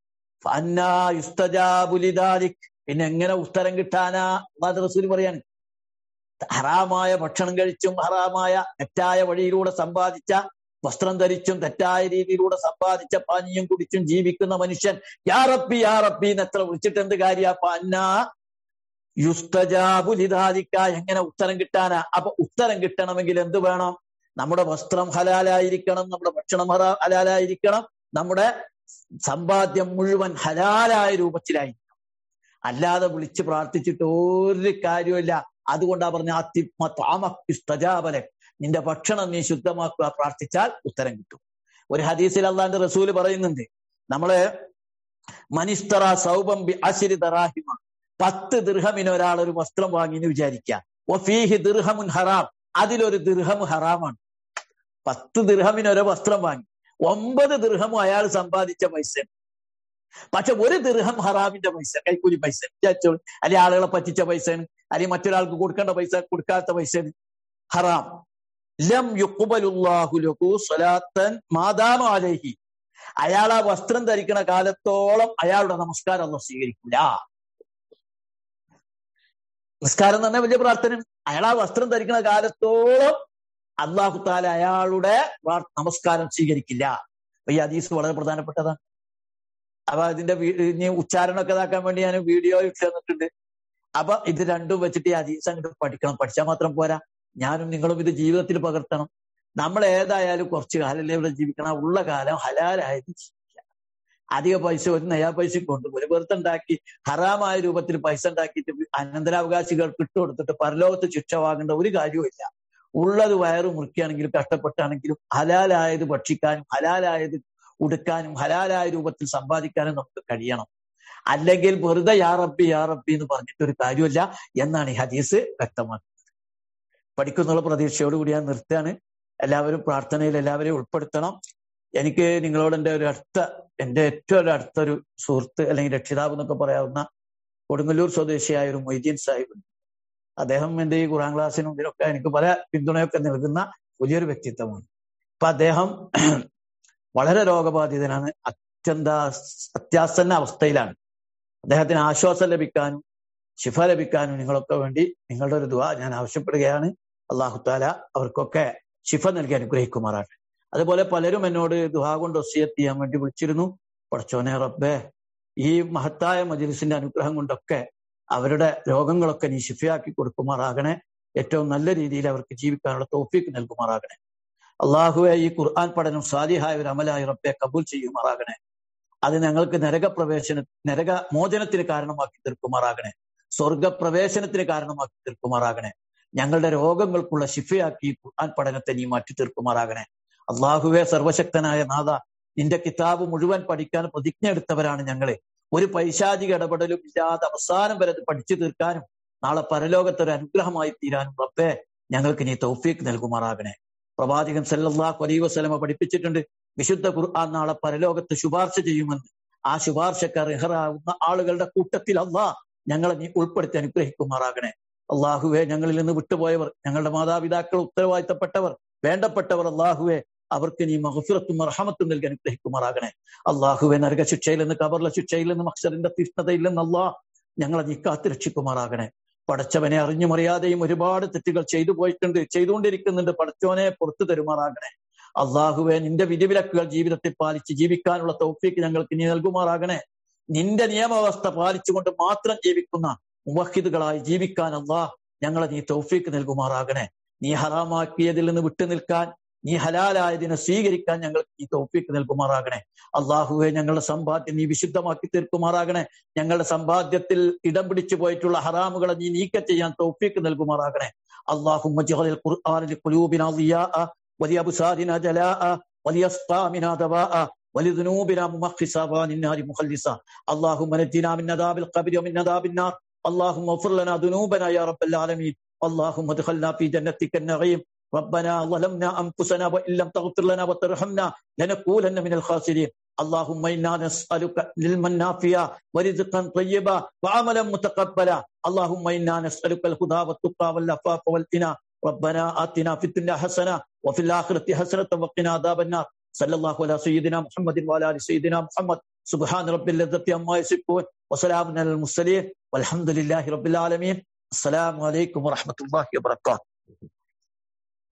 പിന്നെ എങ്ങനെ ഉത്തരം കിട്ടാനാ റസൂൽ പറയാണ് ഹറാമായ ഭക്ഷണം കഴിച്ചും ഹറാമായ തെറ്റായ വഴിയിലൂടെ സമ്പാദിച്ച വസ്ത്രം ധരിച്ചും തെറ്റായ രീതിയിലൂടെ സമ്പാദിച്ച പാനീയം കുടിച്ചും ജീവിക്കുന്ന മനുഷ്യൻ യാ റബ്ബി യാ റബ്ബി എന്ന് എത്ര വിളിച്ചിട്ട് എന്ത് കാര്യ പന്ന യുസ്തജാബുലിതാദിക്ക എങ്ങനെ ഉത്തരം കിട്ടാനാ അപ്പൊ ഉത്തരം കിട്ടണമെങ്കിൽ എന്ത് വേണം നമ്മുടെ വസ്ത്രം ഹലാലായിരിക്കണം നമ്മുടെ ഭക്ഷണം ഹലാലായിരിക്കണം നമ്മുടെ സമ്പാദ്യം മുഴുവൻ ഹലാലായ രൂപത്തിലായിരിക്കണം അല്ലാതെ വിളിച്ച് പ്രാർത്ഥിച്ചിട്ട് ഒരു കാര്യമില്ല അതുകൊണ്ടാ പറഞ്ഞ ആത്തിമ നിന്റെ ഭക്ഷണം നീ ശുദ്ധമാക്കുക പ്രാർത്ഥിച്ചാൽ ഉത്തരം കിട്ടും ഒരു ഹദീസിൽ അള്ളാന്റെ റസൂല് പറയുന്നുണ്ട് നമ്മള് മനിസ്തറ സൗബം ബി അശിരി ദറാഹിമ പത്ത് ദീർഹമിന് ഒരാൾ ഒരു വസ്ത്രം വാങ്ങി എന്ന് വിചാരിക്കുക ഒഫീഹി ദീർഹമുൻ ഹറാം അതിലൊരു ദീർഹം ഹറാമാണ് പത്ത് ദീർഹമിന് ഒരു വസ്ത്രം വാങ്ങി ഒമ്പത് ദീർഹമും അയാൾ സമ്പാദിച്ച പൈസ പക്ഷെ ഒരു ദീർഹം ഹറാമിന്റെ പൈസ കൈക്കൂലി പൈസ വിചാരിച്ചോളൂ അല്ലെങ്കിൽ ആളുകളെ പറ്റിച്ച പൈസ അല്ലെങ്കിൽ മറ്റൊരാൾക്ക് കൊടുക്കേണ്ട പൈസ കൊടുക്കാത്ത പൈസ ഹറാം ലം യുക്കുബലുല്ലാഹുലഹു സ്വലാത്തൻ മാതാമ അലഹി അയാൾ ആ വസ്ത്രം ധരിക്കുന്ന കാലത്തോളം അയാളുടെ നമസ്കാരം അല്ല സ്വീകരിക്കില്ല നിസ്കാരം എന്ന് പറഞ്ഞാൽ വലിയ പ്രാർത്ഥന അയാൾ ആ വസ്ത്രം ധരിക്കുന്ന കാലത്തോളം അള്ളാഹു താല അയാളുടെ നമസ്കാരം സ്വീകരിക്കില്ല ഈ ഹദീസ് വളരെ പ്രധാനപ്പെട്ടതാണ് അപ്പൊ ഇതിന്റെ ഇനി ഉച്ചാരണമൊക്കെ ഇതാക്കാൻ വേണ്ടി ഞാൻ വീഡിയോ ഇട്ട് തന്നിട്ടുണ്ട് അപ്പൊ ഇത് രണ്ടും വെച്ചിട്ട് ഈ ഹദീസ് അങ്ങോട്ട് പഠിക്കണം പഠിച്ചാൽ മാത്രം പോരാ ഞാനും നിങ്ങളും ഇത് ജീവിതത്തിൽ പകർത്തണം നമ്മൾ ഏതായാലും കുറച്ച് കാലല്ലേ ഇവിടെ ജീവിക്കണം ഉള്ള കാലം ഹലാലായത് ജീവിക്കുക അധിക പൈസ ഒരു നയാ പൈസ കൊണ്ട് ഒരു വെറുതെ ഉണ്ടാക്കി ഹറാമായ രൂപത്തിൽ പൈസ ഉണ്ടാക്കിയിട്ട് അനന്തരാവകാശികൾക്ക് ഇട്ടുകൊടുത്തിട്ട് പരലോകത്ത് ശിക്ഷ വാങ്ങേണ്ട ഒരു കാര്യവുമില്ല ഉള്ളത് വയറ് മുറിക്കുകയാണെങ്കിലും കഷ്ടപ്പെട്ടാണെങ്കിലും ഹലാലായത് ഭക്ഷിക്കാനും ഹലാലായത് ഉടുക്കാനും ഹലാലായ രൂപത്തിൽ സമ്പാദിക്കാനും നമുക്ക് കഴിയണം അല്ലെങ്കിൽ വെറുതെ യാ റബ്ബി യാ റബ്ബി എന്ന് പറഞ്ഞിട്ടൊരു കാര്യമില്ല എന്നാണ് ഈ ഹദീസ് വ്യക്തമാക്കുന്നത് പഠിക്കുന്നുള്ള പ്രതീക്ഷയോടുകൂടി ഞാൻ നിർത്തുകയാണ് എല്ലാവരും പ്രാർത്ഥനയിൽ എല്ലാവരെയും ഉൾപ്പെടുത്തണം എനിക്ക് നിങ്ങളോട് എൻ്റെ ഒരു അടുത്ത എൻ്റെ ഏറ്റവും ഒരു അടുത്തൊരു സുഹൃത്ത് അല്ലെങ്കിൽ രക്ഷിതാവ് എന്നൊക്കെ പറയാവുന്ന കൊടുങ്ങല്ലൂർ സ്വദേശിയായ ഒരു മൊയ്തീൻ സാഹിബ് അദ്ദേഹം എൻ്റെ ഈ ഖുറാൻ ക്ലാസ്സിനും ഇതിനൊക്കെ എനിക്ക് പല പിന്തുണയൊക്കെ നൽകുന്ന വലിയൊരു വ്യക്തിത്വമാണ് അപ്പൊ അദ്ദേഹം വളരെ രോഗബാധിതനാണ് അത്യന്ത അത്യാസന്ന അവസ്ഥയിലാണ് അദ്ദേഹത്തിന് ആശ്വാസം ലഭിക്കാനും ശിഫ ലഭിക്കാനും നിങ്ങളൊക്കെ വേണ്ടി നിങ്ങളുടെ ഒരു ദുവ ഞാൻ ആവശ്യപ്പെടുകയാണ് അള്ളാഹു താല അവർക്കൊക്കെ ശിഫ നൽകി അനുഗ്രഹിക്കുമാറാട്ടെ അതുപോലെ പലരും എന്നോട് ദുഹ കൊണ്ട് ഒസിയത്ത് ചെയ്യാൻ വേണ്ടി വിളിച്ചിരുന്നു പടച്ചോനെ റബ്ബേ ഈ മഹത്തായ മജിലിസിന്റെ അനുഗ്രഹം കൊണ്ടൊക്കെ അവരുടെ രോഗങ്ങളൊക്കെ നീ ശിഫയാക്കി കൊടുക്കുമാറാകണേ ഏറ്റവും നല്ല രീതിയിൽ അവർക്ക് ജീവിക്കാനുള്ള തോഫീക്ക് നൽകുമാറാകണേ അള്ളാഹുവെ ഈ ഖുർആൻ പഠനം സാലിഹായ ഒരു അമലായി റബ്ബെ കബൂൽ ചെയ്യുമാറാകണേ അത് ഞങ്ങൾക്ക് നരകപ്രവേശന നരക മോചനത്തിന് കാരണമാക്കി തീർക്കുമാറാകണേ സ്വർഗപ്രവേശനത്തിന് കാരണമാക്കി തീർക്കുമാറാകണേ ഞങ്ങളുടെ രോഗങ്ങൾക്കുള്ള ശിഫയാക്കി ഖുർആൻ പഠനത്തെ നീ മാറ്റി തീർക്കുമാറാകണേ അള്ളാഹുവെ സർവശക്തനായ നാഥ നിന്റെ കിതാബ് മുഴുവൻ പഠിക്കാൻ പ്രതിജ്ഞ എടുത്തവരാണ് ഞങ്ങളെ ഒരു പൈശാചിക ഇടപെടലും ഇല്ലാതെ അവസാനം വരെ അത് പഠിച്ചു തീർക്കാനും നാളെ പരലോകത്തൊരു അനുഗ്രഹമായി തീരാനും റബ്ബെ ഞങ്ങൾക്ക് നീ തൗഫീഖ് നൽകുമാറാകണേ പ്രവാചകൻ സല്ലല്ലാഹു അലൈഹി വസല്ലമ പഠിപ്പിച്ചിട്ടുണ്ട് വിശുദ്ധ ഖുർആൻ നാളെ പരലോകത്ത് ശുപാർശ ചെയ്യുമെന്ന് ആ ശുപാർശക്ക് അർഹരാകുന്ന ആളുകളുടെ കൂട്ടത്തിൽ അള്ളാഹ് ഞങ്ങളെ നീ ഉൾപ്പെടുത്തി അനുഗ്രഹിക്കുമാറാകണേ അള്ളാഹുവെ ഞങ്ങളിൽ നിന്ന് വിട്ടുപോയവർ ഞങ്ങളുടെ മാതാപിതാക്കൾ ഉത്തരവാദിത്തപ്പെട്ടവർ വേണ്ടപ്പെട്ടവർ അള്ളാഹുവെ അവർക്ക് നീ മഹഫിറത്തും അർഹമത്തും നൽകി അനുഗ്രഹിക്കുമാറാകണേ അള്ളാഹുവെ നരകശിക്ഷയിൽ നിന്ന് കബറിലെ ശിക്ഷയിൽ നിന്ന് മക്സറിന്റെ തീഷ്ണതയിൽ നിന്ന് അള്ളാഹ് ഞങ്ങളെ നീ കാത്തു രക്ഷിക്കുമാറാകണേ പടച്ചവനെ അറിഞ്ഞും അറിയാതെയും ഒരുപാട് തെറ്റുകൾ ചെയ്തു പോയിട്ടുണ്ട് ചെയ്തുകൊണ്ടിരിക്കുന്നുണ്ട് പടച്ചവനെ പുറത്തു തരുമാറാകണേ അള്ളാഹുവെ നിന്റെ വിധിവിലക്കുകൾ ജീവിതത്തിൽ പാലിച്ച് ജീവിക്കാനുള്ള തൗഫീക്ക് ഞങ്ങൾക്ക് നീ നൽകുമാറാകണേ നിന്റെ നിയമവ്യവസ്ഥ പാലിച്ചുകൊണ്ട് മാത്രം ജീവിക്കുന്ന മുവഹിദുകളായി ജീവിക്കാൻ അള്ളാഹ് ഞങ്ങളെ നീ തൗഫീക്ക് നൽകുമാറാകണേ നീ ഹറാമാക്കിയതിൽ നിന്ന് വിട്ടു നിൽക്കാൻ നീ ഹലാലായതിനെ സ്വീകരിക്കാൻ ഞങ്ങൾക്ക് നീ തൗഫീക്ക് നൽകുമാറാകണേ അള്ളാഹുവെ ഞങ്ങളുടെ സമ്പാദ്യം നീ വിശുദ്ധമാക്കി തീർക്കുമാറാകണേ ഞങ്ങളുടെ സമ്പാദ്യത്തിൽ ഇടം പിടിച്ചു പോയിട്ടുള്ള ഹറാമുകളെ നീ നീക്കം ചെയ്യാൻ തൗഫീക്ക് നൽകുമാറാകണേ അള്ളാഹുമ്മ ജഅലൽ ഖുർആന ലിഖുലൂബിനാ ദിയാഅ വലിയബ്സാരിനാ ജലാഅ വലിയസ്ഖാമിനാ ദവാഅ ولذنوبنا ممخصا وعن النار مخلصا اللهم نجنا من عذاب القبر ومن عذاب النار اللهم اغفر لنا ذنوبنا يا رب العالمين اللهم ادخلنا في جنتك النعيم ربنا ظلمنا انفسنا وان لم تغفر لنا وترحمنا لنكونن من الخاسرين اللهم انا نسالك علما نافعا ورزقا طيبا وعملا متقبلا اللهم انا نسالك الهدى والتقى والعفاف والغنى ربنا اتنا في الدنيا حسنه وفي الاخره حسنه وقنا عذاب النار صلى الله على سيدنا محمد وعلى ال سيدنا محمد سبحان رب العزه عما يصفون وسلام على المرسلين والحمد لله رب العالمين السلام عليكم ورحمه الله وبركاته